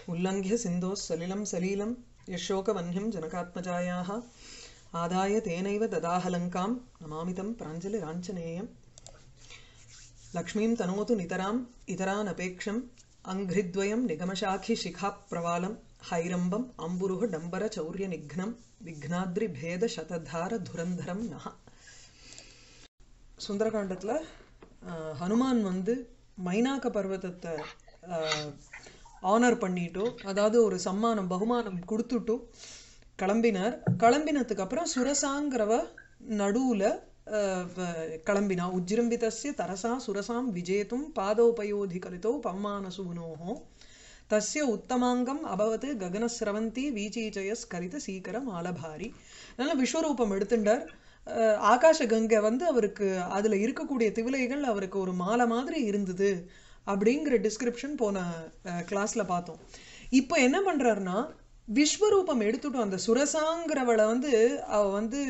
उल्लङ्घ्य सिन्धोः सलिलं सलीलं यशोकवह्निं जनकात्मजायाः आदाय तेनैव ददाहलङ्कां नमामि तं प्राञ्जलिराञ्जनेयम् लक्ष्मीं तनोतु नितराम् इतरानपेक्षम् अङ्घ्रिद्वयं निगमशाखिशिखाप्रवालं हैरम्बम् अम्बुरुः डम्बरचौर्यनिघ्नं विघ्नाद्रिभेदशतधारधुरन्धरं नः சுந்தரகாண்டத்தில் ஹனுமான் வந்து மைனாக்க பர்வதத்தை ஆனர் பண்ணிட்டோ அதாவது ஒரு சம்மானம் பகுமானம் கொடுத்துட்டோ கிளம்பினார் கிளம்பினதுக்கு அப்புறம் சுரசாங்கிறவ நடுவில் கிளம்பினா உஜ்ஜிரம்பிதஸ்ய தரசா சுரசாம் விஜேத்தும் பாதோபயோதி கலிதோ பம்மானசூனோஹோ தஸ்ய உத்தமாங்கம் அபவத் ககனஸ்ரவந்தி வீச்சீச்சய ஸ்கரித சீக்கரம் ஆலபாரி நல்ல விஸ்வரூபம் எடுத்துட்டார் ஆகாஷ கங்கை வந்து அவருக்கு அதில் இருக்கக்கூடிய திவிலைகள் அவருக்கு ஒரு மாலை மாதிரி இருந்தது அப்படிங்கிற டிஸ்கிரிப்ஷன் போன கிளாஸில் பார்த்தோம் இப்போ என்ன பண்ணுறாருனா விஸ்வரூபம் எடுத்துட்டோம் அந்த சுரசாங்கிறவளை வந்து அவ வந்து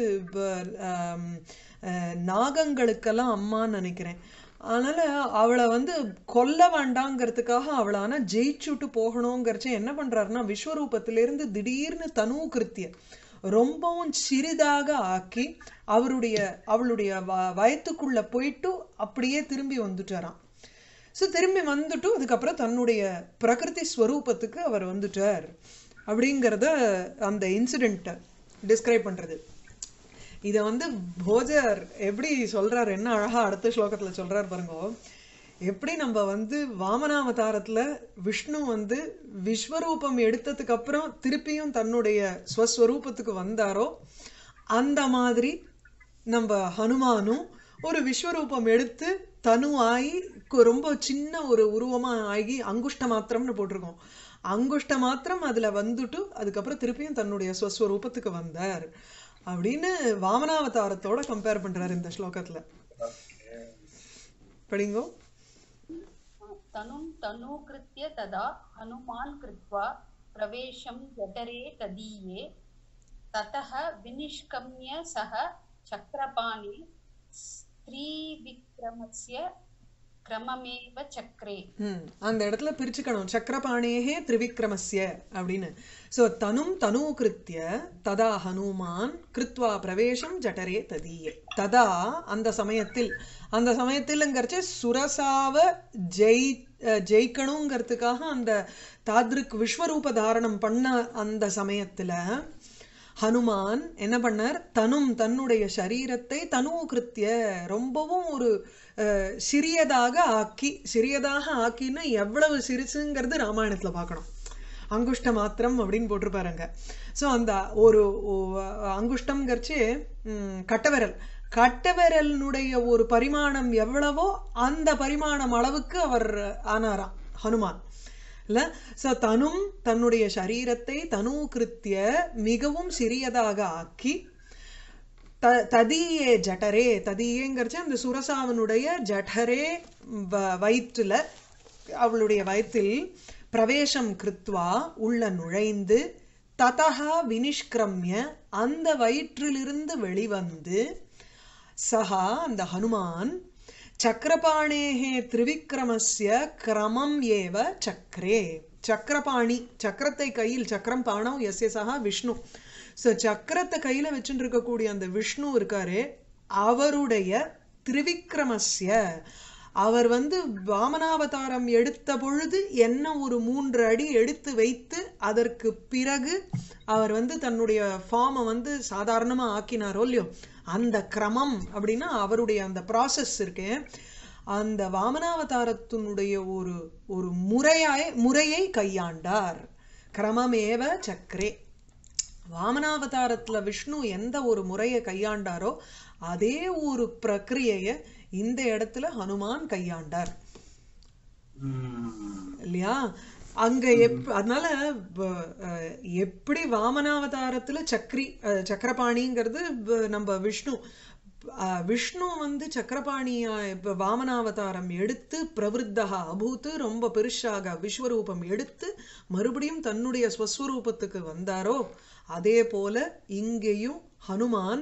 நாகங்களுக்கெல்லாம் அம்மான்னு நினைக்கிறேன் அதனால் அவளை வந்து கொல்ல வேண்டாங்கிறதுக்காக அவளை ஆனால் ஜெயிச்சுட்டு போகணுங்கிறச்ச என்ன பண்ணுறாருன்னா விஸ்வரூபத்திலேருந்து திடீர்னு தனு கிருத்திய ரொம்பவும் சிறிதாக ஆக்கி அவருடைய அவளுடைய வ வயத்துக்குள்ள போயிட்டு அப்படியே திரும்பி வந்துட்டாராம் ஸோ திரும்பி வந்துட்டு அதுக்கப்புறம் தன்னுடைய பிரகிருதி ஸ்வரூபத்துக்கு அவர் வந்துட்டார் அப்படிங்கிறத அந்த இன்சிடெண்ட்டை டிஸ்கிரைப் பண்ணுறது இதை வந்து போஜர் எப்படி சொல்கிறார் என்ன அழகாக அடுத்த ஸ்லோகத்தில் சொல்கிறார் பாருங்க எப்படி நம்ம வந்து வாமனாவதாரத்தில் விஷ்ணு வந்து விஸ்வரூபம் எடுத்ததுக்கு அப்புறம் திருப்பியும் தன்னுடைய ஸ்வஸ்வரூபத்துக்கு வந்தாரோ அந்த மாதிரி நம்ம ஹனுமானும் ஒரு விஸ்வரூபம் எடுத்து தனு ஆகி ரொம்ப சின்ன ஒரு உருவமாக ஆகி அங்குஷ்ட மாத்திரம்னு போட்டிருக்கோம் அங்குஷ்ட மாத்திரம் அதில் வந்துட்டு அதுக்கப்புறம் திருப்பியும் தன்னுடைய ஸ்வஸ்வரூபத்துக்கு வந்தார் அப்படின்னு வாமனாவதாரத்தோட கம்பேர் பண்றாரு இந்த ஸ்லோகத்துல படிங்கோ तनुं तनूकृत्य तदा हनुमान् कृत्वा प्रवेशं जठरे तदीये ततः विनिष्कम्य सः चक्रपाणि स्त्रीविक्रमस्य கிரமமேவ சக்கரே அந்த இடத்துல பிரிச்சுக்கணும் சக்கரபாணேகே திரிவிக்ரமஸ்ய அப்படின்னு ஸோ தனும் தனு கிருத்திய ததா ஹனுமான் கிருத்வா பிரவேசம் ஜட்டரே ததீயே ததா அந்த சமயத்தில் அந்த சமயத்தில்ங்கிறச்ச சுரசாவ ஜெய் ஜெயிக்கணுங்கிறதுக்காக அந்த தாத்ரிக் விஸ்வரூப தாரணம் பண்ண அந்த சமயத்தில் ஹனுமான் என்ன பண்ணார் தனும் தன்னுடைய சரீரத்தை தனு கிருத்திய ரொம்பவும் ஒரு சிறியதாக ஆக்கி சிறியதாக ஆக்கின்னா எவ்வளவு சிரிச்சுங்கிறது ராமாயணத்தில் பார்க்கணும் அங்குஷ்ட மாத்திரம் அப்படின்னு போட்டிருப்பாருங்க ஸோ அந்த ஒரு அங்குஷ்டம்ங்கிறச்சு கட்டவிரல் கட்டவிரலினுடைய ஒரு பரிமாணம் எவ்வளவோ அந்த பரிமாணம் அளவுக்கு அவர் ஆனாராம் ஹனுமான் இல்லை ஸோ தனும் தன்னுடைய சரீரத்தை தனு கிருத்திய மிகவும் சிறியதாக ஆக்கி த ததியே ஜட்டரே ததியேங்கிறச்சு அந்த சுரசாவனுடைய ஜட்டரே வயிற்றுல அவளுடைய வயிற்றில் பிரவேசம் கிருத்வா உள்ள நுழைந்து ததா வினிஷ்கிரமிய அந்த வயிற்றிலிருந்து வெளிவந்து சஹா அந்த ஹனுமான் சக்கரபாணேகே திரிவிக்ரமஸ்ய கிரமம் ஏவ சக்கரே சக்கரபாணி சக்கரத்தை கையில் சக்கரம் பாணம் எஸ் எஸ் ஆஹா விஷ்ணு ஸோ சக்கரத்தை கையில் வச்சுட்டு இருக்கக்கூடிய அந்த விஷ்ணு இருக்காரு அவருடைய திரிவிக்ரமஸ்ய அவர் வந்து வாமனாவதாரம் எடுத்த பொழுது என்ன ஒரு மூன்று அடி எடுத்து வைத்து அதற்கு பிறகு அவர் வந்து தன்னுடைய ஃபார்மை வந்து சாதாரணமாக ஆக்கினாரோ இல்லையோ அந்த கிரமம் அப்படின்னா அவருடைய அந்த ப்ராசஸ் இருக்கு அந்த வாமனாவதாரத்தினுடைய ஒரு ஒரு முறையாய் முறையை கையாண்டார் கிரமமேவ சக்கரே வாமனாவதாரத்தில் விஷ்ணு எந்த ஒரு முறையை கையாண்டாரோ அதே ஒரு பிரக்கிரியைய இந்த இடத்துல ஹனுமான் கையாண்டார் இல்லையா அங்க எப் அதனால எப்படி வாமனாவதாரத்துல சக்ரி சக்கரபாணிங்கிறது நம்ம விஷ்ணு விஷ்ணு வந்து சக்கரபாணியா இப்போ வாமனாவதாரம் எடுத்து பிரவருத்தகா அபூத்து ரொம்ப பெருசாக விஸ்வரூபம் எடுத்து மறுபடியும் தன்னுடைய ஸ்வஸ்வரூபத்துக்கு வந்தாரோ அதே போல இங்கேயும் ஹனுமான்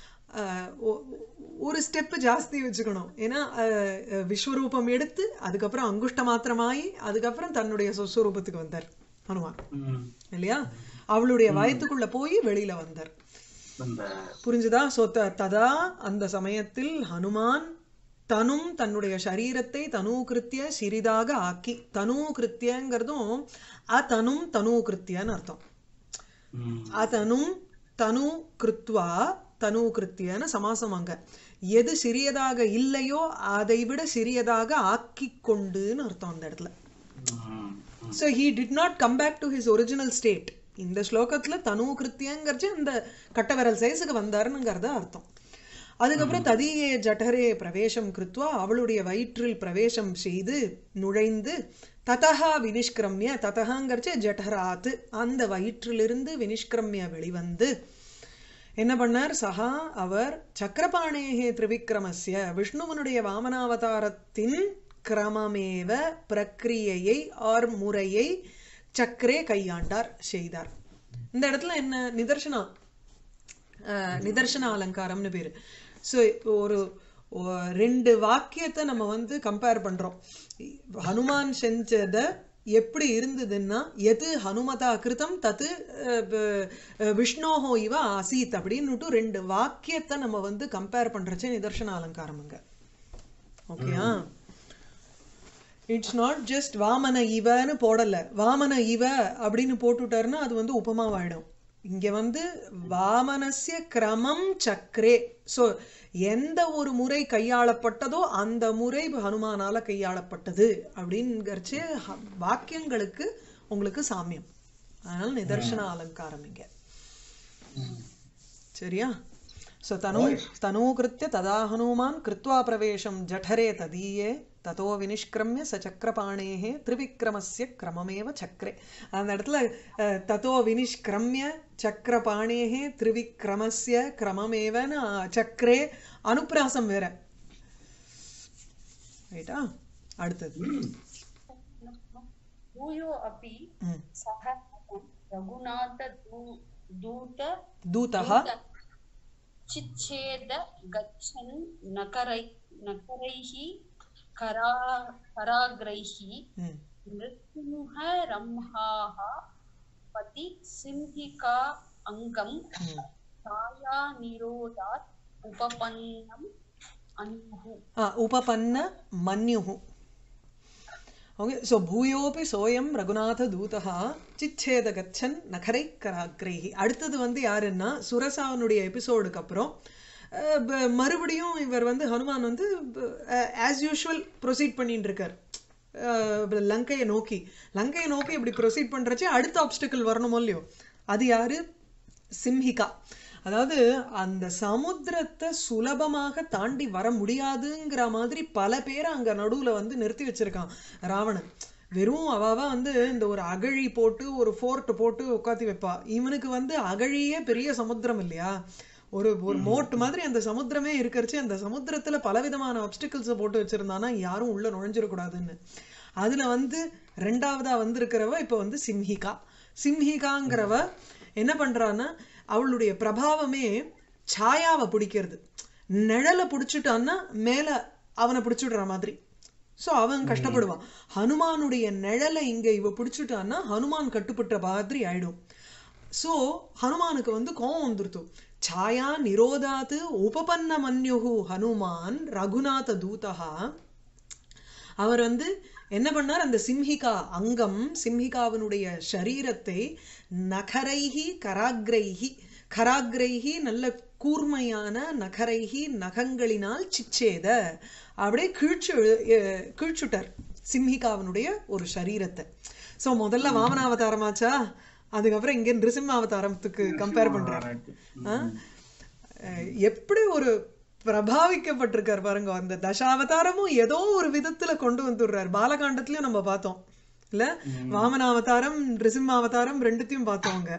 ஒரு ஸ்டெப்பு ஜாஸ்தி வச்சுக்கணும் ஏன்னா விஸ்வரூபம் எடுத்து அதுக்கப்புறம் அங்குஷ்ட மாத்திரமாயி அதுக்கப்புறம் தன்னுடைய சொஸ்வரூபத்துக்கு வந்தார் ஹனுமான் ம். இல்லையா அவளுடைய வயத்துக்குள்ள போய் வெளியில வந்தார் அந்த புரிஞ்சுதா சோ த- ததா அந்த சமயத்தில் ஹனுமான் தனும் தன்னுடைய சரீரத்தை தனூகிருத்திய சிறிதாக ஆக்கி தனூகிருத்தியங்கிறதும் அதனும் தனூகிருத்தியன்னு அர்த்தம் ம். அதனும் தனு கிருத்வா தனு கிருத்தியன்னு சமாசம் அங்க எது சிறியதாக இல்லையோ அதை விட சிறியதாக ஆக்கி கொண்டுன்னு அர்த்தம் அந்த இடத்துல ம். ம். So he did not come back to his original state இந்த ஸ்லோகத்துல தனு கிருத்தியங்கிறச்சு அந்த கட்டவிரல் சைஸுக்கு வந்தாருங்கிறத அர்த்தம் அதுக்கப்புறம் ததியே ஜடரே பிரவேசம் கிருத்வா அவளுடைய வயிற்றில் பிரவேசம் செய்து நுழைந்து ததஹா வினிஷ்கிரமிய ததகாங்கிறச்சு ஜடராத் அந்த வயிற்றிலிருந்து வினிஷ்கிரமிய வெளிவந்து என்ன பண்ணார் சஹா அவர் சக்கரபாணேகே திரிவிக்ரமஸ்ய விஷ்ணுவனுடைய வாமனாவதாரத்தின் கிரமமேவ பிரக்கிரியையை ஆர் முறையை சக்கரே கையாண்டார் செய்தார் இந்த இடத்துல என்ன நிதர்சனா அஹ், நிதர்சன அலங்காரம்னு பேரு ஸோ ஒரு ஒ- ரெண்டு வாக்கியத்தை நம்ம வந்து கம்பேர் பண்றோம் ஹனுமான் செஞ்சதை எப்படி இருந்ததுன்னா எது ஹனுமதா கிருதம் தத்து அஹ், ப- அஹ், விஷ்ணோஹோ இவ ஆசீத் அப்படின்னுட்டு ரெண்டு வாக்கியத்தை நம்ம வந்து கம்பேர் பண்றச்சே நிதர்சன அலங்காரம் அங்க ஓகேயா இட்ஸ் நாட் ஜஸ்ட் வாமன இவன்னு போடல வாமன இவ அப்படின்னு போட்டுட்டாருன்னா அது வந்து உபமாவாயிடும் இங்க வந்து வாமனஸ்ய கிரமம் சக்கரே சோ எந்த ஒரு முறை கையாளப்பட்டதோ அந்த முறை ஹனுமானால கையாளப்பட்டது அப்படிங்கிறச்சு ஹ- வாக்கியங்களுக்கு உங்களுக்கு சாமியம் அதனால நிதர்சன அலங்காரம் இங்க சரியா सो तनु तनूकृत्य तदा हनुमान् कृत्वा प्रवेशं जठरे तदीये ततो विनिष्क्रम्य स चक्रपाणेः त्रिविक्रमस्य क्रममेव चक्रे அந்த இடத்துல அஹ், ததோ வினிஷ்கிரமிய சக்கரபாணேஹே திரிவிக்ரமஸ்ய கிரமமேவன்னு அஹ், சக்கரே அனுப்பிராசம் வேற ரைட்டா அடுத்தது भूयो अपि ம். सः रघुनाथ दू- दूत தூதः चिच्छेद गच्छन् नकरै नकरैः करा कराग्रैः ம் नृसिंहरंहाः पति सिंहिका अङ्गम् ம் छायानिरोधात् उपपन्नम् अनुः आ, उपपन्न मन्युः ओके सो भूयोपि सोऽयं ரகுநாததூதः சிச்சேத கச்சன் நகரை கராக்ரைஹி அடுத்தது வந்து யாருன்னா சுரசாவனுடைய எபிசோடுக்கு அப்புறம் அஹ், ப- மறுபடியும் இவர் வந்து ஹனுமான் வந்து ஆஸ் யூஷுவல் ப்ரொசீட் பண்ணிட்டு இருக்கார் அஹ், லங்கையை நோக்கி லங்கையை நோக்கி இப்படி ப்ரொசீட் பண்றச்சே அடுத்த ஆப்ஸ்டிக்கல் வரணுமோ இல்லையோ அது யாரு சிம்ஹிகா அதாவது அந்த சமுத்திரத்தை சுலபமாக தாண்டி வர முடியாதுங்கிற மாதிரி பல பேரை அங்க நடுவுல வந்து நிறுத்தி வச்சிருக்கான் ராவணன் வெறும் அவாவா வந்து இந்த ஒரு அகழி போட்டு ஒரு ஃபோர்ட் போட்டு உட்காத்தி வைப்பா இவனுக்கு வந்து அகழியே பெரிய சமுத்திரம் இல்லையா ஒரு ஒரு மோட் மாதிரி அந்த சமுத்திரமே இருக்கிறச்சு அந்த சமுத்திரத்துல பலவிதமான ஆப்ஸ்டிக்கல்ஸை போட்டு வச்சிருந்தானா யாரும் உள்ள நுழைஞ்சிடக்கூடாதுன்னு அதுல வந்து ரெண்டாவதா வந்திருக்கிறவ இப்ப வந்து சிம்ஹிகா சிம்ஹிகாங்கிறவ என்ன பண்றான்னா அவளுடைய பிரபாவமே சாயாவை பிடிக்கிறது நிழலை பிடிச்சிட்டான்னா மேல அவனை பிடிச்சிடுற மாதிரி சோ அவன் கஷ்டப்படுவான் ஹனுமானுடைய நிழலை இங்க இவ பிடிச்சிட்டான்னா ஹனுமான் கட்டுப்பட்ட மாதிரி ஆயிடும் சோ ஹனுமானுக்கு வந்து கோபம் வந்துருத்து சாயா நிரோதாத்து உபபன்ன மன்யுகு ஹனுமான் ரகுநாத தூதகா அவர் வந்து என்ன பண்ணார் அந்த சிம்ஹிகா அங்கம் சிம்ஹிகாவினுடைய சரீரத்தை நகரைஹி கராக்ரைஹி கராக்ரைஹி நல்ல கூர்மையான நகரைஹி நகங்களினால் சிச்சேத அப்படியே கிழிச்சு அஹ், கிழிச்சுட்டார் சிம்ஹிகாவினுடைய ஒரு சரீரத்தை சோ முதல்ல வாமனாவதாரமாச்சா அதுக்கப்புறம் இங்க நிருசிம்ம அவதாரத்துக்கு கம்பேர் பண்றார் ஆ? அஹ் எப்படி ஒரு பிரபாவிக்கப்பட்டிருக்கார் பாருங்க அந்த தசாவதாரமும் ஏதோ ஒரு விதத்துல கொண்டு வந்துடுறார் பாலகாண்டத்திலயும் நம்ம பார்த்தோம் இல்ல வாமனாவதாரம் நிருசிம்மாவதாரம் ரெண்டுத்தையும் பார்த்தோம் அங்க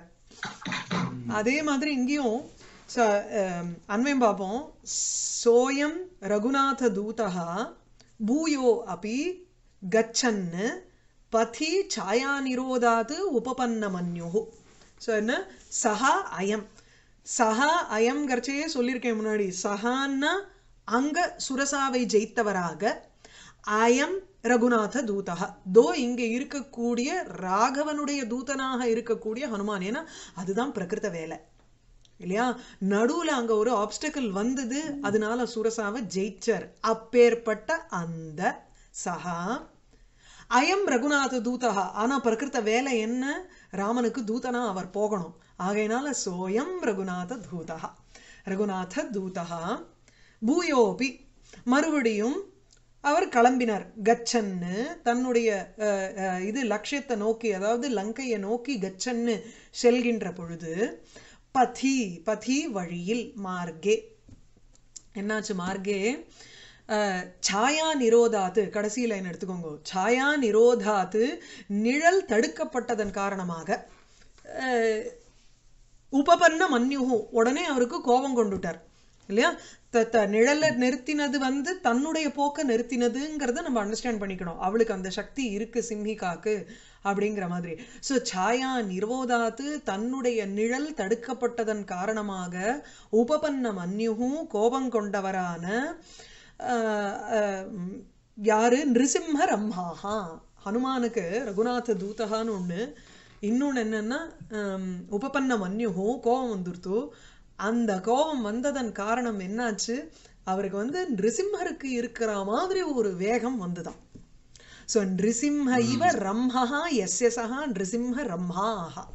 அதே மாதிரி இங்கேயும் ச- அஹ் அன்வயம் பார்ப்போம் சோயம் ரகுநாத தூதா பூயோ அபி கச்சன் பதி சாயா நிரோதாது உபபன்ன மன்யு ஸோ என்ன சஹா அயம் சஹா அயம்ங்கிறச்சையே சொல்லியிருக்கேன் முன்னாடி சஹான்னா அங்க சுரசாவை ஜெயித்தவராக அயம் ரகுநாத தூதா தோ இங்க இருக்கக்கூடிய ராகவனுடைய தூதனாக இருக்கக்கூடிய ஹனுமான் ஏன்னா அதுதான் பிரகிருத வேலை இல்லையா நடுவுல அங்க ஒரு ஆப்ஸ்டக்கிள் வந்தது அதனால சுரசாவை ஜெயிச்சார் அப்பேற்பட்ட அந்த சகா அயம் ரகுநாத தூதா ஆனா பிரகிருத வேலை என்ன ராமனுக்கு தூதனா அவர் போகணும் ஆகையினால சோயம் ரகுநாத தூதா ரகுநாத தூதா பூயோபி மறுபடியும் அவர் கிளம்பினார் கச்சன்னு தன்னுடைய அஹ், அஹ், இது லட்சியத்தை நோக்கி அதாவது லங்கையை நோக்கி கச்சன்னு செல்கின்ற பொழுது பதி பதி வழியில் மார்கே என்னாச்சு மார்கே அஹ், சாயா நிரோதாத்து கடைசி லைன் எடுத்துக்கோங்க சாயா நிரோதாத்து நிழல் தடுக்கப்பட்டதன் காரணமாக அஹ், உபபன்ன மன்யுகு உடனே அவருக்கு கோபம் கொண்டுட்டார் இல்லையா த- த- நிழலை நிறுத்தினது வந்து தன்னுடைய போக்க நிறுத்தினதுங்கிறத நம்ம அண்டர்ஸ்டாண்ட் பண்ணிக்கணும் அவளுக்கு அந்த சக்தி இருக்கு சிம்ஹிகாக்கு அப்படிங்கிற மாதிரி ஸோ சாயா நிரோதாத்து தன்னுடைய நிழல் தடுக்கப்பட்டதன் காரணமாக உபபன்ன மன்யுகு கோபம் கொண்டவரான ஆஹ், ஆஹ், யாரு நிருசிம்ம ரம்ஹாஹா ஹனுமானுக்கு ரகுநாத தூதகான்னு ஒண்ணு இன்னொன்னு என்னன்னா ஆம், உபபன்ன மன்யுகு கோபம் வந்துருத்து அந்த கோபம் வந்ததன் காரணம் என்னாச்சு அவருக்கு வந்து நிருசிம்மருக்கு இருக்கிற மாதிரி ஒரு வேகம் வந்துதான் ஸோ நிருசிம்ம இவ ரம்ஹா எஸ்ய சஹா நிருசிம்ம ரம்ஹாஹா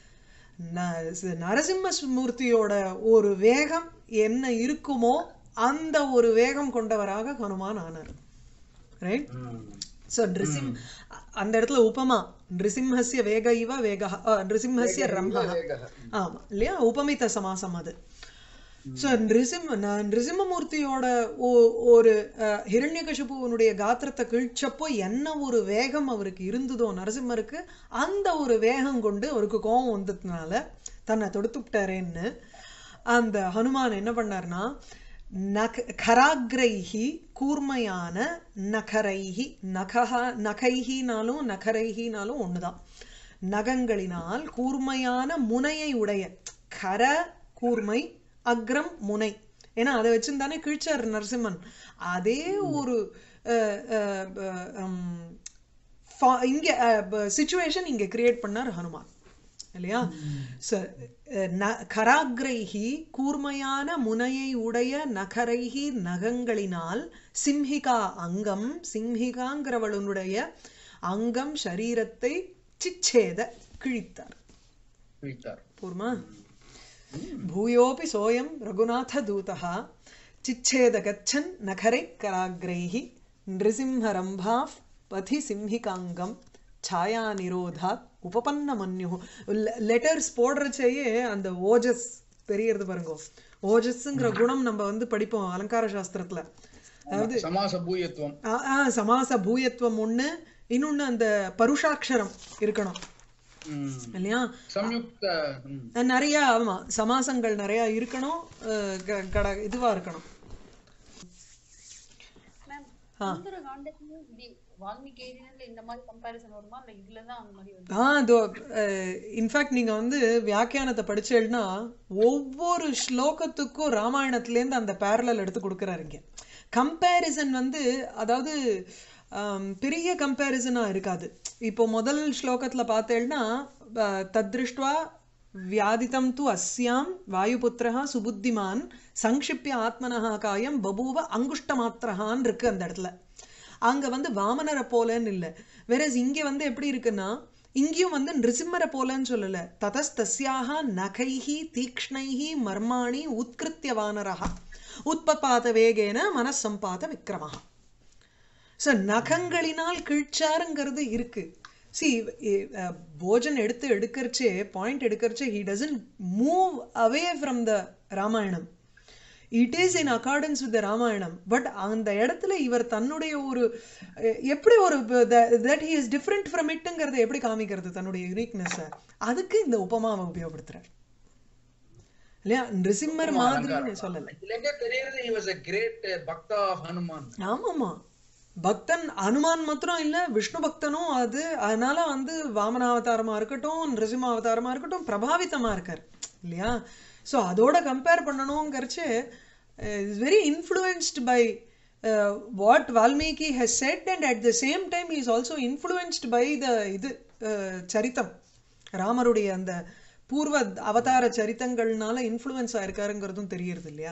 ந- ச- நரசிம்மமூர்த்தியோட ஒரு வேகம் என்ன இருக்குமோ அந்த ஒரு வேகம் கொண்டவராக ஹனுமான் ஆனார் ரைட் ம். ஸோ நிருசிம் அந்த இடத்துல உபமா நிருசிம்மஸ்ய வேக இவ வேக நிருசிம்மஸ்ய ரம்ஹா ஆமா இல்லையா உபமித்த சமாசம் அது ஸோ நிருசிம்ம ந- நிருசிம்மமூர்த்தியோட ஒ- ஒரு அஹ், ஹிரண்யகசிபுவனுடைய காத்திரத்தை கிழிச்சப்போ என்ன ஒரு வேகம் அவருக்கு இருந்ததோ நரசிம்மருக்கு அந்த ஒரு வேகம் கொண்டு அவருக்கு கோபம் வந்ததுனால தன்னை தொடுத்துட்டாரேன்னு அந்த ஹனுமான் என்ன பண்ணார்னா நக கராக்ரைஹி கூர்மையான நகரைஹி நகஹா நகைஹினாலும் நகரைஹினாலும் ஒண்ணுதான் நகங்களினால் கூர்மையான முனையை உடைய கர கூர்மை அக்ரம் முனை ஏன்னா அதை வச்சுதானே கிழிச்சார் நரசிம்மன் அதே ஒரு அஹ், அஹ், ப- ஹம், fa- இங்க சுச்சுவேஷன் இங்க கிரியேட் பண்ணார் ஹனுமான் இல்லையா So, அஹ், ந- கராக்ரைஹி கூர்மையான முனையை உடைய நகரைஹி நகங்களினால் சிம்ஹிகா அங்கம் சிம்ஹிகாங்கிறவளுடைய அங்கம் சரீரத்தை சிச்சேத கிழித்தார் விழித்தார் பூர்மா भूयोऽपि सोऽयं रघुनाथदूतः चिच्छेदगच्छन् नखरे कराग्रैः नृसिंहरम्भाः पथि सिंहिकाङ्गं छायानिरोधात् உபபன்னமன்யு லெட்டர்ஸ் போடுறச்சேயே அந்த ஓஜஸ் தெரியறது பாருங்க ஓஜஸ்ங்கிற குணம் நம்ம வந்து படிப்போம் அலங்கார சாஸ்திரத்துல அதாவது சமாச பூயத்துவம் ஆ, ஆ, சமாச பூயத்துவம் ஒண்ணு இன்னொன்னு அந்த பருஷாட்சரம் இருக்கணும் ம். இல்லையா சம்யுக்த ம். நிறைய ஆமா சமாசங்கள் நிறைய இருக்கணும் அஹ் க- கட இதுவா இருக்கணும் மேம் ஆ. சுந்தர காண்டத்துலயும் இப்படி வால்மீகி எழுதினதுல இந்த மாதிரி கம்பாரிசன் வருமா இல்ல இதுல தான் அந்த மாதிரி வருது ஆ இதோ இன்ஃபேக்ட் நீங்க வந்து வியாக்கியானத்தை படிச்சேன்னா ஒவ்வொரு ஸ்லோகத்துக்கும் ராமாயணத்துலேருந்து அந்த பேரலல் எடுத்து கொடுக்குறாரு இங்க கம்பேரிசன் வந்து அதாவது ஆம், பெரிய கம்பேரிசனா இருக்காது இப்போ முதல் ஸ்லோகத்துல பார்த்தேன்னா அஹ், தத்ருஷ்டுவா வியாதிதம் து அஸ்யாம் வாயுபுத்திரஹா சுபுத்திமான் சங்கிப்ய ஆத்மனஹா காயம் பபூவ அங்குஷ்டமாத்திரஹான் இருக்கு அந்த இடத்துல அங்க வந்து வாமனரை போலன்னு இல்லை வேற இங்க வந்து எப்படி இருக்குன்னா இங்கேயும் வந்து நிருசிம்மரை போலன்னு சொல்லல ததஸ்தஸ்யாக நகைஹி தீக்ஷ்ணைஹி மர்மாணி உத்கிருத்திய வானரஹா உத்பபாத வேகேன மனசம்பாத விக்ரமஹா ஸோ நகங்களினால் கிழிச்சாருங்கிறது இருக்கு சி போஜன் எடுத்து எடுக்கிறச்சே பாயிண்ட் எடுக்கிறச்சே he doesn't move away from the Ramayanam it is in accordance with Ramayanam but அந்த இடத்துல இவர் தன்னுடைய ஒரு அஹ், எப்படி ஒரு that he is different from இட்டுங்கிறத எப்படி காமிக்கிறது தன்னுடைய யூனிக்னஸை அதுக்கு இந்த உபமாவை உபயோகப்படுத்துறார் இல்லையா நிருசிம்மர் மாதிரி சொல்லலை இதுலேருந்தே தெரியுறது he was a great uh, பக்தா of ஹனுமான் ஆமாமா பக்தன் அனுமான் மாத்திரம் இல்ல விஷ்ணு பக்தனும் அது அதனால வந்து வாமனாவதாரமா இருக்கட்டும் நிருசிம்ம அவதாரமா இருக்கட்டும் பிரபாவிதமா இருக்கார் இல்லையா சோ அதோட கம்பேர் பண்ணணுங்கிறச்சு is very influenced by what Valmiki has said and at the same time is also influenced by the இது uh, சரித்தம் ராமருடைய அந்த பூர்வ அவதார சரித்தங்கள்னால இன்ஃப்ளூயன்ஸ் ஆயிருக்காருங்கிறதும் தெரியறது இல்லையா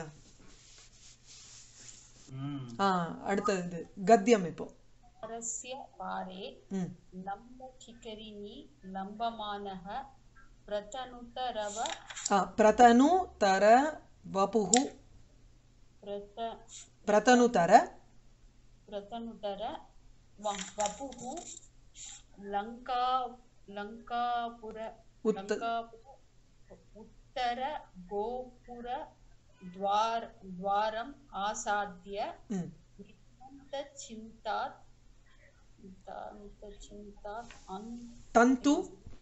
ம் ஆ அடுத்தது இது கத்தியம் இப்போ परस्य पारे ம் लम्बशिखरिणी लम्बमानः प्रतनुतरव ஆ பிரதனு தர வபுகு प्रत பிரதனு தர प्रतनुतर व- वपुः लङ्का लङ्कापुर உத்த लङ्कापुर उत्तर गोपुर द्वार द्वारम् आसाद्य ம் नितान्तचिन्तात् नितान्तचिन्तात् अन् தந்து